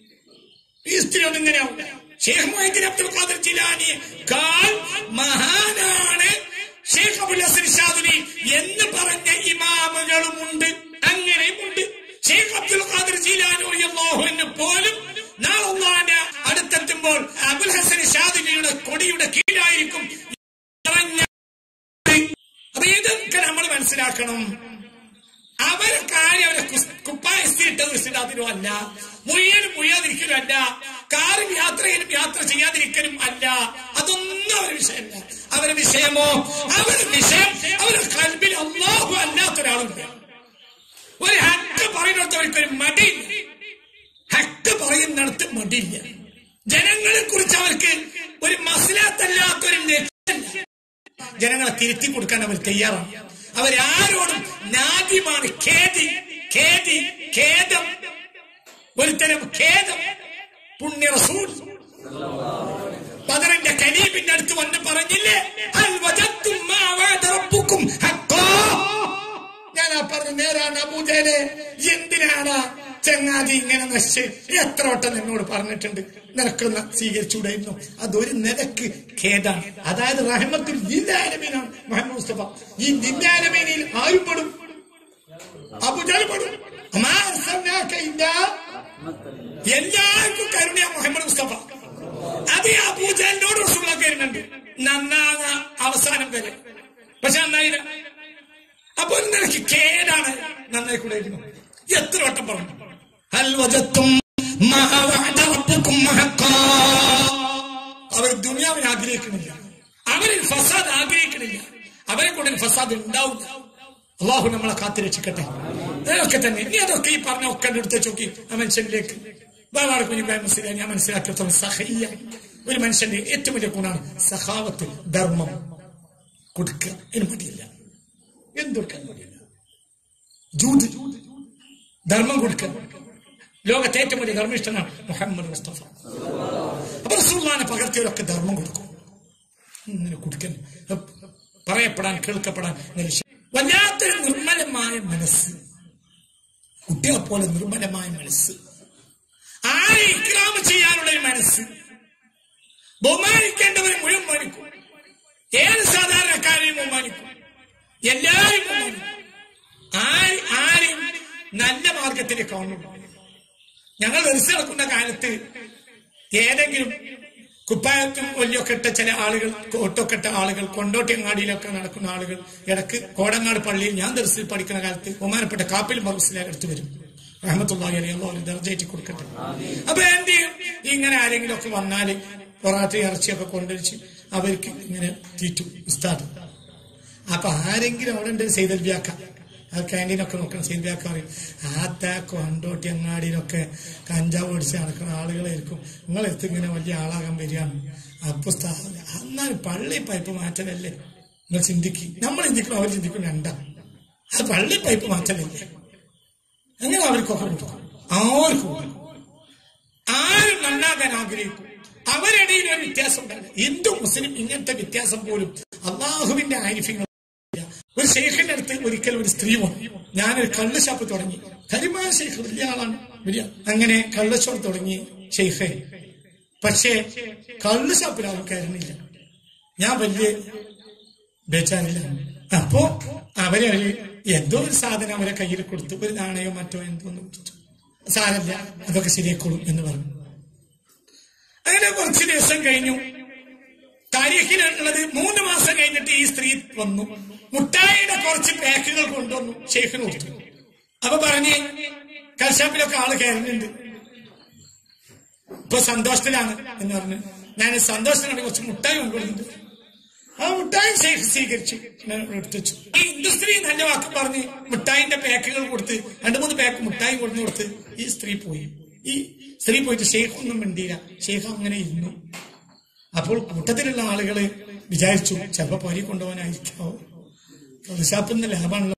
ഈ സ്ത്രീ ഒന്നും ഇങ്ങനെയാവില്ല ഷേഖ് മൊഹീദ്ദീൻ അബ്ദുൽ ഖാദിർ ജിലാനി കാൽ മഹാനാണ് ഷേഖ് അബുൽ ഹസൻ ഷാദുലി എന്ന് പറഞ്ഞ ഇമാമുകളുമുണ്ട് അങ്ങനെയുമുണ്ട് ഷേഖ് അബ്ദുൽ ഖാദിർ ജിലാനി റളിയല്ലാഹു അൻഹു പോലും നാളെ അടുത്തെത്തുമ്പോൾ അബുൽ ഹസൻ ഷാദുലിയുടെ കൊടിയുടെ കീഴായിരിക്കും പറഞ്ഞ അപ്പൊ ഇതൊക്കെ നമ്മൾ മനസ്സിലാക്കണം അവരെ കാര്യം അവരെ കുസ്- കുപ്പായ ഇസ്തിരിട്ടത് ഇസ്തിടാതിരും അല്ല മുയ്യനും മുയ്യാതിരിക്കലും അല്ല കാറും യാത്രയിലും യാത്ര ചെയ്യാതിരിക്കലും അല്ല അതൊന്നും അവരുടെ വിഷയമല്ല അവരുടെ വിഷയമോ അവരുടെ വിഷയം അവരുടെ കൽബിൽ അള്ളാഹു അല്ലാത്തൊരാളുണ്ട് ഒരു ഹക്ക് പറയുന്നിടത്ത് അവർക്കൊരു മടിയില്ല ഹക്ക് പറയുന്നിടത്ത് മടിയില്ല ജനങ്ങളെ കുറിച്ച് അവർക്ക് ഒരു മസിലാത്തല്ലാത്തൊരു ലക്ഷ്യമില്ല ജനങ്ങളെ തിരുത്തി കൊടുക്കാൻ അവർ തയ്യാറാണ് അവരാരോടും നാദ്യമാണ് ഖേദി ഖേദി ഖേദം ഒരുതരം ഖേദം പുണ്യ റസൂൽ ബദറിന്റെ കലീബിന്റെ അടുത്ത് വന്ന് പറഞ്ഞില്ലേ ഹൽ വജത്തും മാ വഅദ റബ്ബുക്കും ഹഖ്ഖാ ഞാൻ ആ പറഞ്ഞ നേരാണ് അബൂജയിലെ എന്തിനാണ് ചങ്ങാതി ഇങ്ങനെ നശിച്ച് എത്ര വട്ടം എന്നോട് പറഞ്ഞിട്ടുണ്ട് നിനക്കൊന്ന് സ്വീകരിച്ചുകൂടായിരുന്നു അതൊരു നിലക്ക് ഖേദാണ് അതായത് റഹ്മത്തുൽ ലില്ലാലമീനാണ് മുഹമ്മദ് മുസ്തഫ ഈ ലില്ലാലമീനിൽ ആരും പെടും അബുജാൽ പെടും അമാ അർസൽനാക ഇല്ലാ എല്ലാവർക്കും കരുണയ മുഹമ്മദ് മുസ്തഫ അത് ഈ അബൂജാലിനോട് റസൂള്ള കരുന്നുണ്ട് നന്നാക അവസാനം വരെ പക്ഷെ നന്നായില്ല അപ്പൊ നിനക്ക് കേടാണ് നന്നായി കൂടായിരുന്നു എത്ര വട്ടം പറഞ്ഞു ഹൽ വജത്തും മാ വഅദ റബ്ബുക്കും ഹഖ്ഖാ. അവർ ദുനിയാവിനെ ആഗ്രഹിക്കണില്ല അവരിൽ ഫസാദ് ആഗ്രഹിക്കണില്ല അവരെ കൊണ്ട് ഫസാദ് ഉണ്ടാവില്ല അള്ളാഹു നമ്മളെ കാത്തിരക്ഷിക്കട്ടെ ഇതൊക്കെ തന്നെ നീ അതൊക്കെ ഈ പറഞ്ഞ ഒക്കെ എടുത്ത് നോക്കി ആ മനുഷ്യനിലേക്ക് വേറെ കുഞ്ഞു മനസ്സിലായി ഞാൻ മനസ്സിലാക്കിയത്തോളം സഹയ്യ ഒരു മനുഷ്യന്റെ ഏറ്റവും വലിയ ഗുണമാണ് സഹാവത്ത് ധർമ്മം കൊടുക്കുക അതിന് മടിയില്ല എന്തൊടുക്കാൻ മടിയില്ല ജൂത് ധർമ്മം കൊടുക്കുക ലോകത്തെ ഏറ്റവും വലിയ ധർമ്മിഷ്ഠനാണ് മുഹമ്മദ് മുസ്തഫ അപ്പൊ റസൂള്ളാനെ പകർത്തിയവരൊക്കെ ധർമ്മം കൊടുക്കും ഇങ്ങനെ കൊടുക്കാൻ പറയപ്പെടാൻ കേൾക്കപ്പെടാൻ നല്ല ശ- വല്ലാത്തൊരു നിർമ്മലമായ മനസ്സ് കുട്ടികളെ പോലെ നിർമ്മലമായ മനസ്സ് ആരെ ഇക്രാമ ചെയ്യാനുള്ള ഒരു മനസ്സ് ബഹുമാനിക്കേണ്ടവരെ മുഴുവൻ മാനിക്കും ഏത് സാധാരണക്കാരെയും ബഹുമാനിക്കും എല്ലാവരും ബഹുമാനിക്കും ആര് ആരെയും നല്ല മാർഗത്തിലേക്ക് കാണുന്നു ഞങ്ങൾ വെറുതെ നടക്കുന്ന കാലത്ത് ഏതെങ്കിലും കുപ്പായത്തും കൊല്ലൊക്കെ ഇട്ട ചില ആളുകൾ കോട്ടൊക്കെ ഇട്ട ആളുകൾ കൊണ്ടോട്ടിയങ്ങാടിയിലൊക്കെ നടക്കുന്ന ആളുകൾ ഇടക്ക് കോടങ്ങാട് പള്ളിയിൽ ഞാൻ ദർശയിൽ പഠിക്കുന്ന കാലത്ത് ബഹുമാനപ്പെട്ട കാപ്പിൽ മറുസിലേക്ക് അടുത്ത് വരും റഹമത്തുള്ളി അലിയല്ലോ ദർജയേറ്റി കൊടുക്കട്ടെ അപ്പൊ എന്ത് ചെയ്യും ഇങ്ങനെ ആരെങ്കിലും ഒക്കെ വന്നാല് പൊറാട്ട ഇറച്ചിയൊക്കെ കൊണ്ടുവച്ച് അവർക്ക് ഇങ്ങനെ തീറ്റും ഉസ്താദ് അപ്പൊ ആരെങ്കിലും അവിടെ ഉണ്ട് സെയ്തൽ വ്യാക്ക ആ ക്യാൻറ്റീനൊക്കെ നോക്കണം സെയ്തൽ വ്യാക്ക പറയും ആത്ത കൊണ്ടോട്ടി അങ്ങാടിയിലൊക്കെ കഞ്ചാവ് അടിച്ച് നടക്കുന്ന ആളുകളായിരിക്കും നിങ്ങളെടുത്ത് ഇങ്ങനെ വലിയ ആളാകാൻ വരികയാണ് അപ്പൊ എന്നാലും പള്ളി പൈപ്പ് മാറ്റലല്ലേ നിങ്ങൾ ചിന്തിക്കും നമ്മൾ ചിന്തിക്കണം അവർ ചിന്തിക്കും രണ്ടാ അത് പള്ളി പൈപ്പ് മാറ്റലല്ലേ അങ്ങനെ അവർക്കൊക്കെ കൊടുക്കും ആർക്കും കൊടുക്കും ആരും നന്നാകാൻ ആഗ്രഹിക്കും അവരിടയിൽ ഒരു വ്യത്യാസം ഉണ്ടാവില്ല ഹിന്ദു മുസ്ലിം ഇങ്ങനത്തെ വ്യത്യാസം പോലും അള്ളാഹുവിന്റെ ആരിഫ്യങ്ങൾ ഒരു ഷെയ്ഖിന്റെ അടുത്ത് ഒരിക്കൽ ഒരു സ്ത്രീ വന്നു ഞാനൊരു കള്ള് ഷാപ്പ് തുടങ്ങി കരിമാ ഷെയ്ഖ് വലിയ ആളാണ് വലിയ അങ്ങനെ കള്ള് ഷോപ്പ് തുടങ്ങി ഷെയ്ഖെ പക്ഷേ കള്ള് ഷാപ്പിൽ ആരും കയറുന്നില്ല ഞാൻ വലിയ ബേച്ചാറിലാണ് അപ്പോ അവരെ അവര് എന്തോ ഒരു സാധനം അവരെ കയ്യിൽ കൊടുത്തു ഒരു നാണയോ മറ്റോ എന്തോ ഒന്ന് കൊടുത്തു സാരല്ല അതൊക്കെ ശരിയാക്കോളും എന്ന് പറഞ്ഞു അങ്ങനെ കുറച്ച് ദിവസം കഴിഞ്ഞു താരീഖിലുള്ളത് മൂന്ന് മാസം കഴിഞ്ഞിട്ട് ഈ സ്ത്രീ വന്നു മുട്ടായിയുടെ കുറച്ച് പാക്കുകൾ കൊണ്ടുവന്നു ഷെയ്ഖിന് കൊടുത്തു അപ്പൊ പറഞ്ഞ് കൽഷാപ്പിലൊക്കെ ആള് കയറുന്നുണ്ട് ഇപ്പൊ സന്തോഷത്തിലാണ് എന്ന് പറഞ്ഞു ഞാൻ സന്തോഷത്തിലാണ് കുറച്ച് മുട്ടായി കൊണ്ടുവരുന്നുണ്ട് ആ മുട്ടായി ഷെയ്ഖ് സ്വീകരിച്ചു ഞാൻ എടുത്തു വെച്ചു ഈ ഇൻഡസ്ട്രി നല്ല വാക്ക് പറഞ്ഞ് മുട്ടായിന്റെ പാക്കുകൾ കൊടുത്ത് രണ്ടു മൂന്ന് പാക്ക് മുട്ടായി കൊണ്ടു കൊടുത്ത് ഈ സ്ത്രീ പോയി ഈ സ്ത്രീ പോയിട്ട് ഷെയ്ഖ് ഒന്നും മിണ്ടിയില്ല ഷെയ്ഖ് അങ്ങനെ ഇരുന്നു അപ്പോൾ കൂട്ടത്തിലുള്ള ആളുകള് വിചാരിച്ചു ചിലപ്പോ പൊരി കൊണ്ടുപോകാനായിരിക്കാവോ ഷാപ്പിന്ന് ലാഭമാണല്ലോ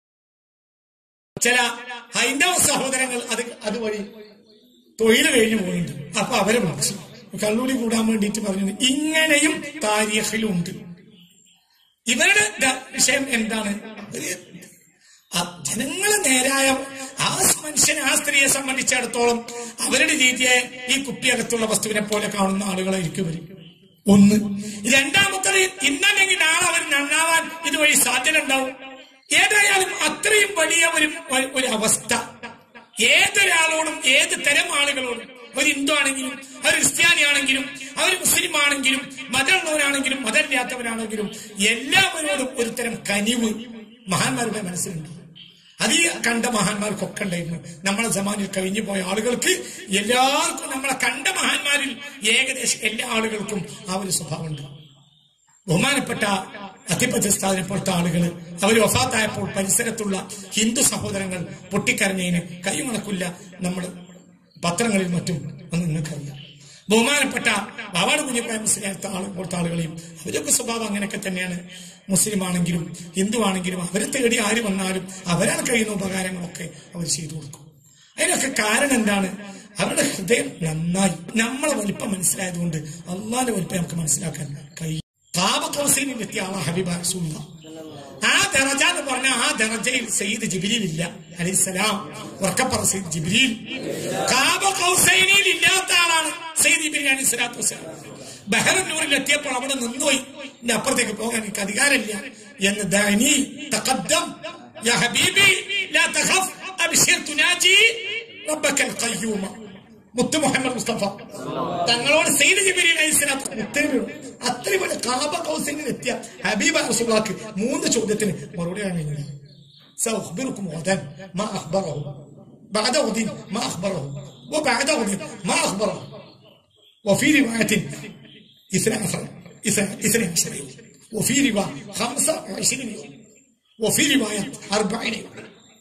ചില ഹൈന്ദവ സഹോദരങ്ങൾ അത് അതുവഴി തൊഴിൽ കഴിഞ്ഞു പോകുന്നുണ്ട് അപ്പൊ അവരെ വിളിച്ചു കള്ളൂടി കൂടാൻ വേണ്ടിയിട്ട് പറഞ്ഞു ഇങ്ങനെയും താരീഖിലുണ്ട് ഇവരുടെ ദ- വിഷയം എന്താണ് ഒരു ആ ജനങ്ങള് നേരായ ആ മനുഷ്യനെ ആ സ്ത്രീയെ സംബന്ധിച്ചിടത്തോളം അവരുടെ രീതിയെ ഈ കുപ്പിയകത്തുള്ള വസ്തുവിനെ പോലെ കാണുന്ന ആളുകളായിരിക്കും ഇവര് ഒന്ന് രണ്ടാമത്തത് ഇന്നല്ലെങ്കിൽ നാളെ അവർ നന്നാവാൻ ഇതുവഴി സാധ്യത ഉണ്ടാവും ഏതായാലും അത്രയും വലിയ ഒരു ഒരു അവസ്ഥ ഏതൊരാളോടും ഏത് തരം ആളുകളോടും ഒരു ഹിന്ദു ആണെങ്കിലും അവർ ക്രിസ്ത്യാനി ആണെങ്കിലും അവർ മുസ്ലിം ആണെങ്കിലും മതമുള്ളവരാണെങ്കിലും മതമില്ലാത്തവരാണെങ്കിലും എല്ലാവരോടും ഒരു തരം കനിവ് മഹാന്മാരുടെ മനസ്സിലുണ്ട് അത് ഈ കണ്ട മഹാന്മാർക്കൊക്കെ ഉണ്ടായിരുന്നു നമ്മളെ സമാനിൽ കഴിഞ്ഞു പോയ ആളുകൾക്ക് എല്ലാവർക്കും നമ്മളെ കണ്ട മഹാന്മാരിൽ ഏകദേശം എല്ലാ ആളുകൾക്കും ആ ഒരു സ്വഭാവമുണ്ട് ബഹുമാനപ്പെട്ട അധിപത്യസ്ഥാനെ പോലത്തെ ആളുകൾ അവർ വഫാത്തായപ്പോൾ പരിസരത്തുള്ള ഹിന്ദു സഹോദരങ്ങൾ പൊട്ടിക്കരഞ്ഞതിന് കൈമണക്കില്ല നമ്മൾ പത്രങ്ങളിൽ മറ്റും ഒന്ന് നിങ്ങൾക്കറിയാം ബഹുമാനപ്പെട്ട ബാവാട് കുഞ്ഞിപ്പായ മുസ്ലിം ആൾ പോലത്തെ ആളുകളെയും അവരൊക്കെ സ്വഭാവം അങ്ങനെയൊക്കെ തന്നെയാണ് മുസ്ലിം ആണെങ്കിലും ഹിന്ദു ആണെങ്കിലും അവരെ തേടി ആര് വന്നാലും അവരാൾ കഴിയുന്ന ഉപകാരങ്ങളൊക്കെ അവർ ചെയ്തു കൊടുക്കും അതിനൊക്കെ കാരണം എന്താണ് അവരുടെ ഹൃദയം നന്നായി നമ്മളെ വലിപ്പം മനസ്സിലായതുകൊണ്ട് അള്ളാന്റെ വലിപ്പം നമുക്ക് മനസ്സിലാക്കാൻ കഴിയും കാബക്കൗസൈനിൽ എത്തിയ ആളാ ഹബീബ റസൂലുള്ള ആ ദറജ എന്ന് പറഞ്ഞ ആ ദറജയിൽ സയ്യിദ് ജിബിരിൽ ഇല്ല അലൈഹിസ്സലാം ഉറക്കപ്പറ സയ്യിദ് ജിബിരിൽ കാബ കൗസൈനിൽ ഇല്ലാത്ത ആളാണ് സയ്യിദ് ജിബിരി അലൈഹി സ്വലാത്തു വസ്സലാം ബഹ്റന്നൂരിൽ എത്തിയപ്പോൾ അവിടെ നിന്നുപോയി എന്റെ അപ്പുറത്തേക്ക് പോകാൻ എനിക്ക് അധികാരമില്ല എന്ന് ദാനി തഖദ്ദം യാ ഹബീബി ലാ തഖഫ് അബ്ശിർ തുനാജി റബ്ബക്കൽ ഖയ്യൂമ മുത്ത് മുഹമ്മദ് മുസ്തഫ തങ്ങളോട് സെയ്ദ് ജിബിരി അലൈഹി സ്വലാത്തു ഉത്തരവ് അത്രയും വലിയ കാബ കൗസൈനിൽ എത്തിയ ഹബീബ റസൂലാക്ക് മൂന്ന് ചോദ്യത്തിന് മറുപടി പറയാൻ കഴിഞ്ഞില്ല سأخبركم غدا ما أخبره بعد غد ما أخبره وبعد غد ما أخبره وفي رواية اثنى عشر اثنى عشر يوم وفي رواية خمسة وعشرين يوم وفي رواية أربعين يوم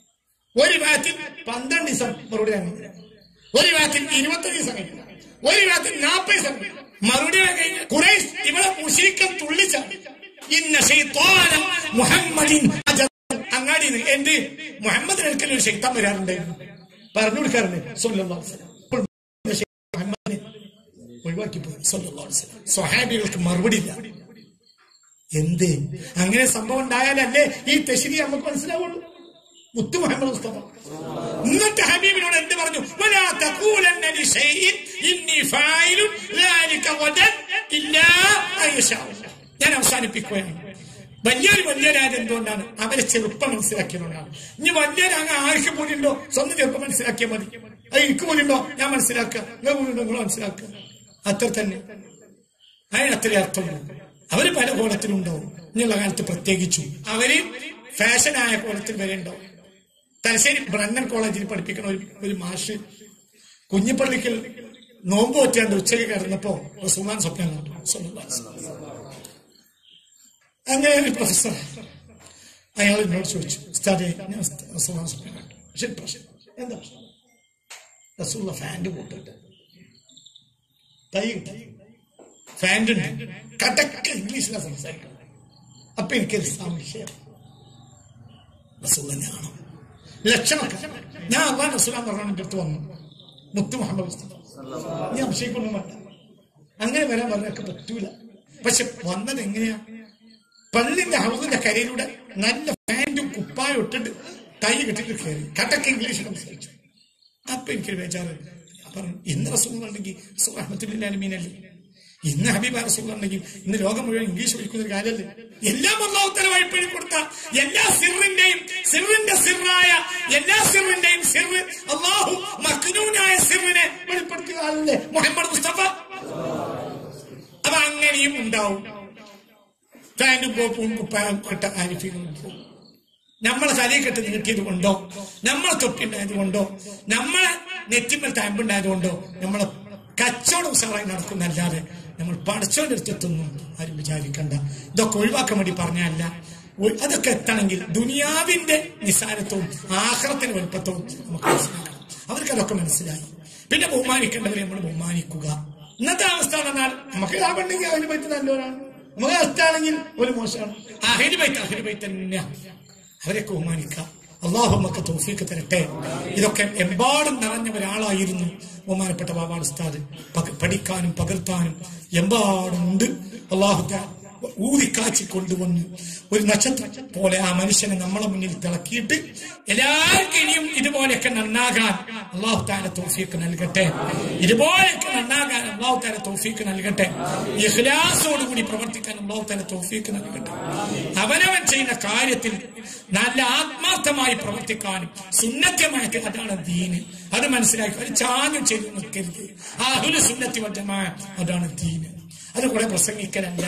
ورواية പന്ത്രണ്ട് ദിവസം മറുപടി കഴിഞ്ഞില്ല ഒരു വിവാഹത്തിൽ ഇരുപത്തി ദിവസം കഴിഞ്ഞില്ല ഒരു വിവാഹത്തിൽ നാൽപ്പത് ദിവസം കഴിഞ്ഞില്ല മറുപടി കഴിഞ്ഞ കുറേശ് ഇവിടെ മുഷിരിക്കൽ തുള്ളിച്ചാണ് ഇന്ന ഷെയ്ത്താന മുഹമ്മദിൻ അജ- അങ്ങാടി എന്ത് മുഹമ്മദിന് ഒരിക്കലും ഒരു ഷെയ്ത്താൻ വരാറുണ്ടായിരുന്നു പറഞ്ഞു കൊടുക്കാറുണ്ട് സല്ലല്ലാഹു അലൈഹി വസല്ലം. അപ്പോൾ മുഹമ്മദിനെ ഒഴിവാക്കി പോയി സല്ലല്ലാഹു അലൈഹി വസല്ലം. സ്വഹാബികൾക്ക് മറുപടി ഇല്ല എന്ത് അങ്ങനെ സംഭവം ഉണ്ടായാലല്ലേ ഈ തെശരി നമുക്ക് മനസ്സിലാവുള്ളൂ മുത്തു മുഹമ്മദ് മുസ്തഫ എന്നിട്ട് ഹബീബിനോട് എന്ത് പറഞ്ഞു വലാ തഖൂലന്ന ലിശൈഇൻ ഇന്നി ഫായിലുൻ ذلك غدا ഇല്ലാ അയ്യശാ ഞാൻ അവസാനിപ്പിക്കുകയാണ് വലിയൊരു വലിയൊരാജ് എന്തുകൊണ്ടാണ് അവരെ ചെറുപ്പം മനസ്സിലാക്കിയതുകൊണ്ടാണ് ഇനി വലിയൊരാങ്ങ് ആർക്ക് പോലുണ്ടോ സ്വന്തം ചെറുപ്പം മനസ്സിലാക്കിയാൽ മതി അത് എനിക്ക് പോലുണ്ടോ ഞാൻ മനസ്സിലാക്കുക നിങ്ങൾ പോലുണ്ടോ നിങ്ങൾ മനസ്സിലാക്കുക അത്ര തന്നെ അതിന് അത്ര അർത്ഥമുണ്ട് അവര് പല കോലത്തിലുണ്ടാവും ഇനിയുള്ള കാലത്ത് പ്രത്യേകിച്ചു അവര് ഫാഷനായ കോലത്തിൽ വരെ ഉണ്ടാവും തലശ്ശേരി ബ്രണ്ണൻ കോളേജിൽ പഠിപ്പിക്കുന്ന ഒരു ഒരു മാഷ് കുഞ്ഞിപ്പള്ളിക്കൽ നോമ്പ് വെച്ചാണ്ട് ഉച്ചയ്ക്ക് കിടന്നപ്പോ സുമാൻ സ്വപ്നം കണ്ടു സ്വല്ലല്ലാഹു അലൈഹി വസല്ലം. അങ്ങനെ ഒരു പ്രൊഫസർ അയാൾ എന്നോട് ചോദിച്ചു ഉസ്താദെ ഞാൻ സുമാൻ സ്വപ്നം കണ്ടു പക്ഷെ പ്രശ്നം എന്താ പ്രശ്നം റസൂള്ള ഫാൻറ് പോട്ടിട്ട് തൈ കിട്ടി ഫാൻറ് ഉണ്ട് കടക്ക ഇംഗ്ലീഷിലാണ് സംസാരിക്കുന്നത് അപ്പൊ എനിക്കൊരു സംശയം റസൂള്ള ഞാനോ ലക്ഷണമൊക്കെ ഞാൻ അള്ളാൻ റസൂലാൻ പറഞ്ഞ എൻ്റെ അടുത്ത് വന്നു മുത്തു മുഹമ്മദ് മുസ്തഫ ഞാൻ അഭിഷേകൊന്നും വേണ്ട അങ്ങനെ വരാൻ പറഞ്ഞൊക്കെ പറ്റൂല പക്ഷെ വന്നത് എങ്ങനെയാ പള്ളിന്റെ ഹൗസിന്റെ കരയിലൂടെ നല്ല പാന്റും കുപ്പായും ഇട്ടിട്ട് തൈ കെട്ടിട്ട് കയറി കട്ടക്ക് ഇംഗ്ലീഷ് സംസാരിച്ചു അപ്പൊ എനിക്കൊരു ബേജാറ് ഞാൻ പറഞ്ഞു ഇന്ന് റസൂൽ ഉണ്ടെങ്കിൽ സുഹമത്തുല്ലാലുമീനല്ലേ ഇന്ന് ഹബീബ റസൂൽ ഉണ്ടെങ്കിൽ ഇന്ന് ലോകം മുഴുവൻ ഇംഗ്ലീഷ് പഠിക്കുന്ന ഒരു കാലല്ലേ എല്ലാം അള്ളാഹുത്തല വഴിപ്പഴി കൊടുത്ത എല്ലാ സിറിന്റെയും സിറിന്റെ സിറായ എല്ലാ സിറിന്റെയും സിറ് അള്ളാഹു മക്നൂനായ സിറിനെ വെളിപ്പെടുത്തിയ ആളല്ലേ മുഹമ്മദ് മുസ്തഫ അപ്പൊ അങ്ങനെയും ഉണ്ടാവും പാന്റും കോപ്പും കുപ്പായം ഇട്ട ആരിഫികളും പോകും നമ്മളെ തലയിൽ കെട്ട് നീട്ടിയത് കൊണ്ടോ നമ്മളെ തൊട്ടുണ്ടായത് കൊണ്ടോ നമ്മളെ നെറ്റിമൽ താമ്പുണ്ടായത് കൊണ്ടോ നമ്മളെ കച്ചവടം ഉഷാറായി നടക്കുന്നല്ലാതെ നമ്മൾ പഠിച്ചോന്റെ അടുത്തെത്തുന്നു ആരും വിചാരിക്കണ്ട ഇതൊക്കെ ഒഴിവാക്കാൻ വേണ്ടി പറഞ്ഞല്ല ഒ- അതൊക്കെ എത്തണമെങ്കിൽ ദുനിയാവിന്റെ നിസാരത്വവും ആഹ്റത്തിന്റെ വലുപ്പത്വവും നമുക്ക് മനസ്സിലാക്കണം അവർക്ക് അതൊക്കെ മനസ്സിലായി പിന്നെ ബഹുമാനിക്കേണ്ടവരെ നമ്മൾ ബഹുമാനിക്കുക ഇന്നത്തെ അവസ്ഥ എന്ന് പറഞ്ഞാൽ നമുക്ക് ലാഭമുണ്ടെങ്കിൽ അതിന് പറ്റി നല്ലവരാണ് നമുക്ക് നഷ്ടമാണെങ്കിൽ ഒരു മോശമാണ് അഹിരി ബൈത്ത് അഹിരി ബൈത്ത് തന്നെയാണ് അവരെയൊക്കെ ബഹുമാനിക്കാം അള്ളാഹു നമുക്ക് തോഫിക്ക് തരട്ടെ ഇതൊക്കെ എമ്പാടും നിറഞ്ഞ ഒരാളായിരുന്നു ബഹുമാനപ്പെട്ട ബാബാട് ഉസ്താദ് പക- പഠിക്കാനും പകർത്താനും എമ്പാടും ഉണ്ട് അള്ളാഹു ഊതിക്കാച്ചി കൊണ്ടുവന്ന് ഒരു നക്ഷത്രം പോലെ ആ മനുഷ്യനെ നമ്മളെ മുന്നിൽ തിളക്കിയിട്ട് എല്ലാവർക്കും ഇനിയും ഇതുപോലെയൊക്കെ നന്നാകാൻ അള്ളാഹു താല തോഫിക്ക് നൽകട്ടെ ഇതുപോലെയൊക്കെ നന്നാകാൻ അള്ളാഹു താല തോഫിക്ക് നൽകട്ടെ ഇഖ്ലാസോടുകൂടി പ്രവർത്തിക്കാൻ അള്ളാഹു താല തോഫിക്ക് നൽകട്ടെ അവനവൻ ചെയ്യുന്ന കാര്യത്തിൽ നല്ല ആത്മാർത്ഥമായി പ്രവർത്തിക്കാനും സുന്നത്യമായിട്ട് അതാണ് ദീന് അത് മനസ്സിലാക്കി അത് ചാഞ്ഞു ചെയ്ത് നിൽക്കരുത് ആ അഹുല സുന്നത്തി വജമായ അതാണ് ദീന് അത് കുറെ പ്രസംഗിക്കലല്ല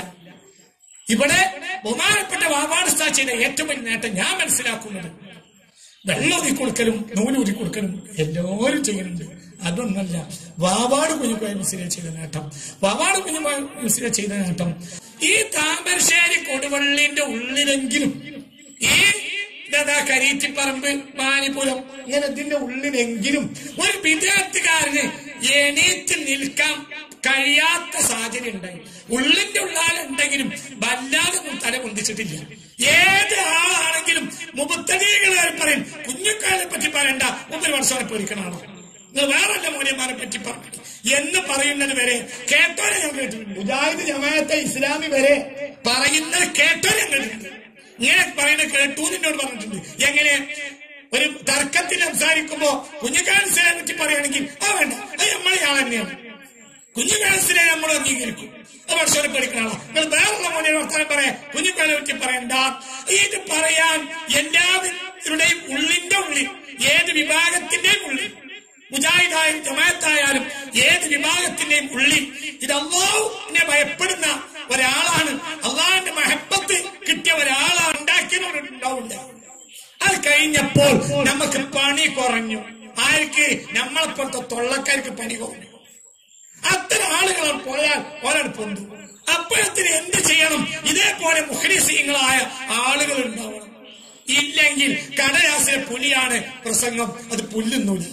ഇവിടെ ബഹുമാനപ്പെട്ട വാവാട് ചെയ്ത ഏറ്റവും വലിയ നേട്ടം ഞാൻ മനസ്സിലാക്കുന്നത് വെള്ളൂതി കൊടുക്കലും നൂലൂതി കൊടുക്കലും എല്ലാവരും ചെയ്യുന്നുണ്ട് അതൊന്നല്ല വാവാട് കുഞ്ഞുമായി മിസ്സിനെ ചെയ്ത നേട്ടം വാവാട് കുഞ്ഞുമായി മിസ്സിനെ ചെയ്ത നേട്ടം ഈ താമരശ്ശേരി കൊടുവള്ളിന്റെ ഉള്ളിലെങ്കിലും ഈ ഇതാ കരീറ്റിപ്പറമ്പ് മാനിപുരം ഇങ്ങനെ ഇതിന്റെ ഉള്ളിലെങ്കിലും ഒരു വിദ്യാർത്ഥിക്കാരന് എണീറ്റ് നിൽക്കാൻ കഴിയാത്ത സാഹചര്യം ഉണ്ടായി ഉള്ളിന്റെ ഉള്ളാലുണ്ടെങ്കിലും വല്ലാതെ ഒന്നും തല പൊന്തിച്ചിട്ടില്ല ഏത് ആളാണെങ്കിലും മുപ്പത്തടികളെ പറയും കുഞ്ഞുക്കാലെ പറ്റി പറയണ്ട മുപ്പത് വർഷം പേടിക്കണാണോ നിങ്ങൾ വേറല്ല മൂല്യന്മാരെ പറ്റി പറഞ്ഞു എന്ന് പറയുന്നത് വരെ കേട്ടോരെ ഞാൻ കേട്ടിട്ടുണ്ട് മുജാഹിദ് ജമാഅത്തെ ഇസ്ലാമി വരെ പറയുന്നത് കേട്ടോരെ ഞാൻ കേട്ടിട്ടുണ്ട് ഇങ്ങനെ പറയുന്നത് കേട്ടു എന്നോട് പറഞ്ഞിട്ടുണ്ട് എങ്ങനെ ഒരു തർക്കത്തിൽ സംസാരിക്കുമ്പോ കുഞ്ഞുകാലസിനെ പറ്റി പറയുകയാണെങ്കിൽ ആ വേണ്ട അത് നമ്മളെ ആൾ തന്നെയാണ് കുഞ്ഞുകാലസിനെ നമ്മൾ അംഗീകരിക്കും അത് വർഷം പഠിക്കണോ നിങ്ങൾ വേറുള്ള മോനെ വർത്തമാനം പറയാം കുഞ്ഞുകാലെ പറ്റി പറയണ്ട ഇത് പറയാൻ എല്ലാവരുടെയും ഉള്ളിന്റെ ഉള്ളിൽ ഏത് വിഭാഗത്തിന്റെയും ഉള്ളിൽ മുജാഹിദായാലും ജമാഅത്തായാലും ഏത് വിഭാഗത്തിന്റെയും ഉള്ളിൽ ഇത് അള്ളാഹുവിനെ ഭയപ്പെടുന്ന ഒരാളാണ് അള്ളാഹിന്റെ മഹബത്ത് കിട്ടിയ ഒരാളാണ് ഉണ്ടാക്കിയവരുണ്ടാവില്ല അത് കഴിഞ്ഞപ്പോൾ നമുക്ക് പണി കുറഞ്ഞു ആർക്ക് നമ്മളെപ്പോലത്തെ തൊള്ളക്കാർക്ക് പണി കുറഞ്ഞു അത്തരം ആളുകൾ പോയാൽ ഒരാൾ പൊന്തു അപ്പോഴത്തിന് എന്ത് ചെയ്യണം ഇതേപോലെ മുഖരിസീങ്ങളായ ആളുകൾ ഉണ്ടാവണം ഇല്ലെങ്കിൽ കടലാസിലെ പുലിയാണ് പ്രസംഗം അത് പുല്ലുന്നൂല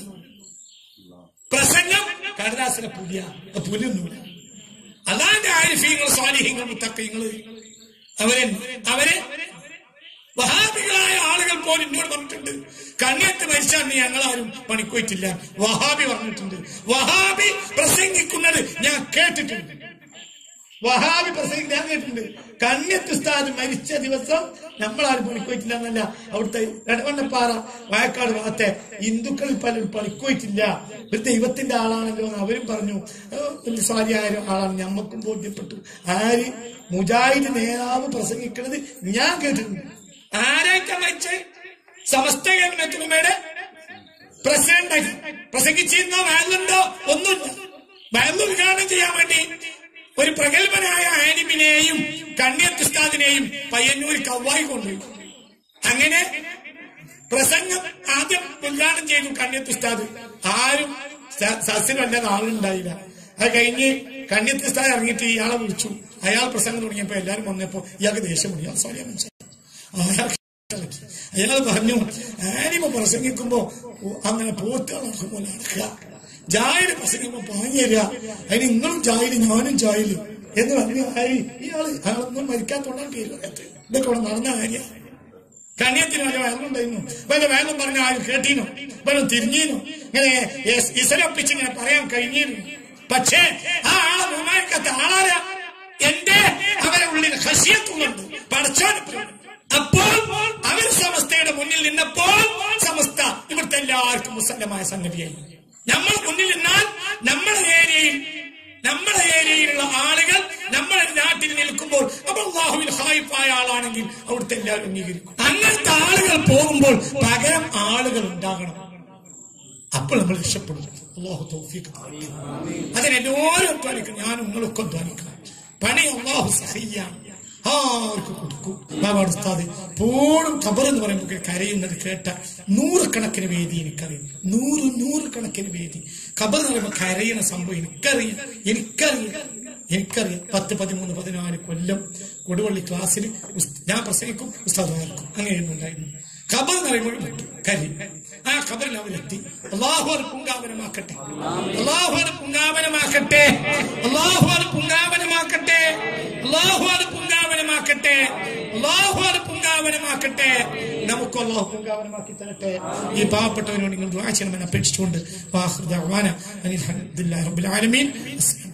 പ്രസംഗം കടലാസിലെ പുലിയ അത് പുല്ലുന്നൂല അതാന്റെ ആരിഫീങ്ങൾ സ്വാലിഹ്യങ്ങൾ മുത്തക്കങ്ങൾ അവരെ അവരെ വഹാബികളായ ആളുകൾ പോലും എന്നോട് പറഞ്ഞിട്ടുണ്ട് കണ്ണേറ്റ് മരിച്ചാൽ നീ ഞങ്ങളാരും പണിക്കുപോയിട്ടില്ല വഹാബി പറഞ്ഞിട്ടുണ്ട് വഹാബി പ്രസംഗിക്കുന്നത് ഞാൻ കേട്ടിട്ടുണ്ട് വഹാബി പ്രസംഗിക്കുന്ന ഞാൻ കേട്ടിട്ടുണ്ട് കണ്യത്ത് ഉസ്താദ് മരിച്ച ദിവസം നമ്മളാരും പണിക്കോയിട്ടില്ല എന്നല്ല അവിടുത്തെ എടവണ്ണപ്പാറ വയക്കാട് ഭാഗത്തെ ഹിന്ദുക്കളിൽ പലരും പണിക്കോയിട്ടില്ല ഒരു ദൈവത്തിന്റെ ആളാണല്ലോ എന്ന് അവരും പറഞ്ഞു ഏഹ് വലിയ സ്വാരിയായ ആളാണ് ഞമ്മക്കും ബോധ്യപ്പെട്ടു ആര് മുജാഹിദ് നേതാവ് പ്രസംഗിക്കുന്നത് ഞാൻ കേട്ടിട്ടുണ്ട് ആരായിട്ടാ മരിച്ചേ സമസ്ത കേരളത്തിലുമയുടെ പ്രസിഡന്റ് പ്രസംഗിച്ചിരുന്നോ വയലുണ്ടോ ഒന്നുമില്ല വയലു ഉദ്ഘാടനം ചെയ്യാൻ വേണ്ടി ഒരു പ്രഗത്ഭനായ ആനിമിനെയും കണ്ണിയത്ത് ഉസ്താദിനെയും പയ്യന്നൂർ കവ്വായി കൊണ്ടുപോയി അങ്ങനെ പ്രസംഗം ആദ്യം ഉദ്ഘാടനം ചെയ്തു കണ്ണിയത്ത് ഉസ്താദ് ആരും സ- സദസ്സിൽ വല്ലാതെ ആളുണ്ടായില്ല അത് കഴിഞ്ഞ് കണ്ണിയത്ത് ഉസ്താദ് ഇറങ്ങിയിട്ട് ഇയാളെ വിളിച്ചു അയാൾ പ്രസംഗം തുടങ്ങിയപ്പോ എല്ലാരും വന്നപ്പോ ഇയാൾക്ക് ദേഷ്യം വന്നു. ഇയാൾ സോറിയാ മനുഷ്യൻ അയാൾ അയാൾ പറഞ്ഞു ആനിമ പ്രസംഗിക്കുമ്പോ അങ്ങനെ പോത്ത് നടക്കുമ്പോൾ നടക്കുക ജായില് പ്രസംഗിക്കുമ്പോ പാഞ്ഞു തരിക അതിന് നിങ്ങളും ജായില് ഞാനും ജായില് എന്ന് പറഞ്ഞു ആയി ഇയാള് അയാളൊന്നും മരിക്കാത്തോണ്ടാണ് പേര് പറയാത്തത് ഇതൊക്കെ ഇവിടെ നടന്ന കാര്യമാണ് കണ്യത്തിന് വല്ല വേലുണ്ടായിരുന്നു വല്ല വേലം പറഞ്ഞ ആരും കേട്ടീനോ വല്ല തിരിഞ്ഞീനോ ഇങ്ങനെ യെസ് ഇസലൊപ്പിച്ച് ഇങ്ങനെ പറയാൻ കഴിഞ്ഞിരുന്നു പക്ഷേ ആ ആളെ ബഹുമാനിക്കാത്ത ആളാരാ എന്റെ അവരെ ഉള്ളിൽ ഹസിയത്തുന്നുണ്ട് പടച്ചോൻ അപ്പോൾ അവർ സമസ്തയുടെ മുന്നിൽ നിന്നപ്പോൾ സമസ്ത ഇവിടുത്തെ എല്ലാവർക്കും മുസല്ലമായ സംഗതിയായി നമ്മൾ മുന്നിൽ നിന്നാൽ നമ്മുടെ ഏരിയയിൽ നമ്മുടെ ഏരിയയിലുള്ള ആളുകൾ നമ്മുടെ നാട്ടിൽ നിൽക്കുമ്പോൾ അപ്പോൾ അള്ളാഹുവിൽ ഹായിപ്പായ ആളാണെങ്കിൽ അവിടുത്തെ എല്ലാവരും അംഗീകരിക്കും അങ്ങനത്തെ ആളുകൾ പോകുമ്പോൾ പകരം ആളുകൾ ഉണ്ടാകണം അപ്പോൾ നമ്മൾ രക്ഷപ്പെടും അള്ളാഹു തൗഫീഖ് തരട്ടെ. അതിനെല്ലാവരും അധ്വാനിക്കണം ഞാനും നിങ്ങളൊക്കെ അധ്വാനിക്കണം പണി അള്ളാഹു സഹിയാണ് ആർക്ക് കൊടുക്കും ബാബാട് ഉസ്താദ് പോഴും ഖബർ എന്ന് പറയുമ്പോൾ കരയുന്നത് കേട്ട നൂറുകണക്കിന് വേദി എനിക്കറിയാം നൂറ് നൂറുകണക്കിന് വേദി ഖബർ എന്ന് പറയുമ്പോൾ കരയുന്ന സംഭവം എനിക്കറിയാം എനിക്കറിയാം എനിക്കറിയാം പത്ത് പതിമൂന്ന് പതിനാല് കൊല്ലം കൊടുവള്ളി ക്ലാസ്സിൽ ഉസ്- ഞാൻ പ്രസംഗിക്കും ഉസ്താദ് വാർക്കും അങ്ങനെയൊന്നും ഉണ്ടായിരുന്നു ഖബർ എന്ന് പറയുമ്പോൾ വിട്ടു കരി ആ ഖബറിൽ അവരെത്തി അള്ളാഹു അത് പുങ്കാവനമാക്കട്ടെ അള്ളാഹു അത് പുങ്കാവനമാക്കട്ടെ അള്ളാഹു അത് പുങ്കാവനമാക്കട്ടെ അള്ളാഹു അത് പുങ്കാവനമാക്കട്ടെ അള്ളാഹു അത് പുങ്കാവനമാക്കട്ടെ നമുക്ക് അള്ളാഹു പുങ്കാവനമാക്കി തരട്ടെ ഈ പാവപ്പെട്ടവരോട് നിങ്ങൾ ദ്വാ ചെയ്യണമെന്ന് അപേക്ഷിച്ചുകൊണ്ട് വാഹൃദ അനിൽ റബ്ബിൽ ആലമീൻ അസ്സലാമു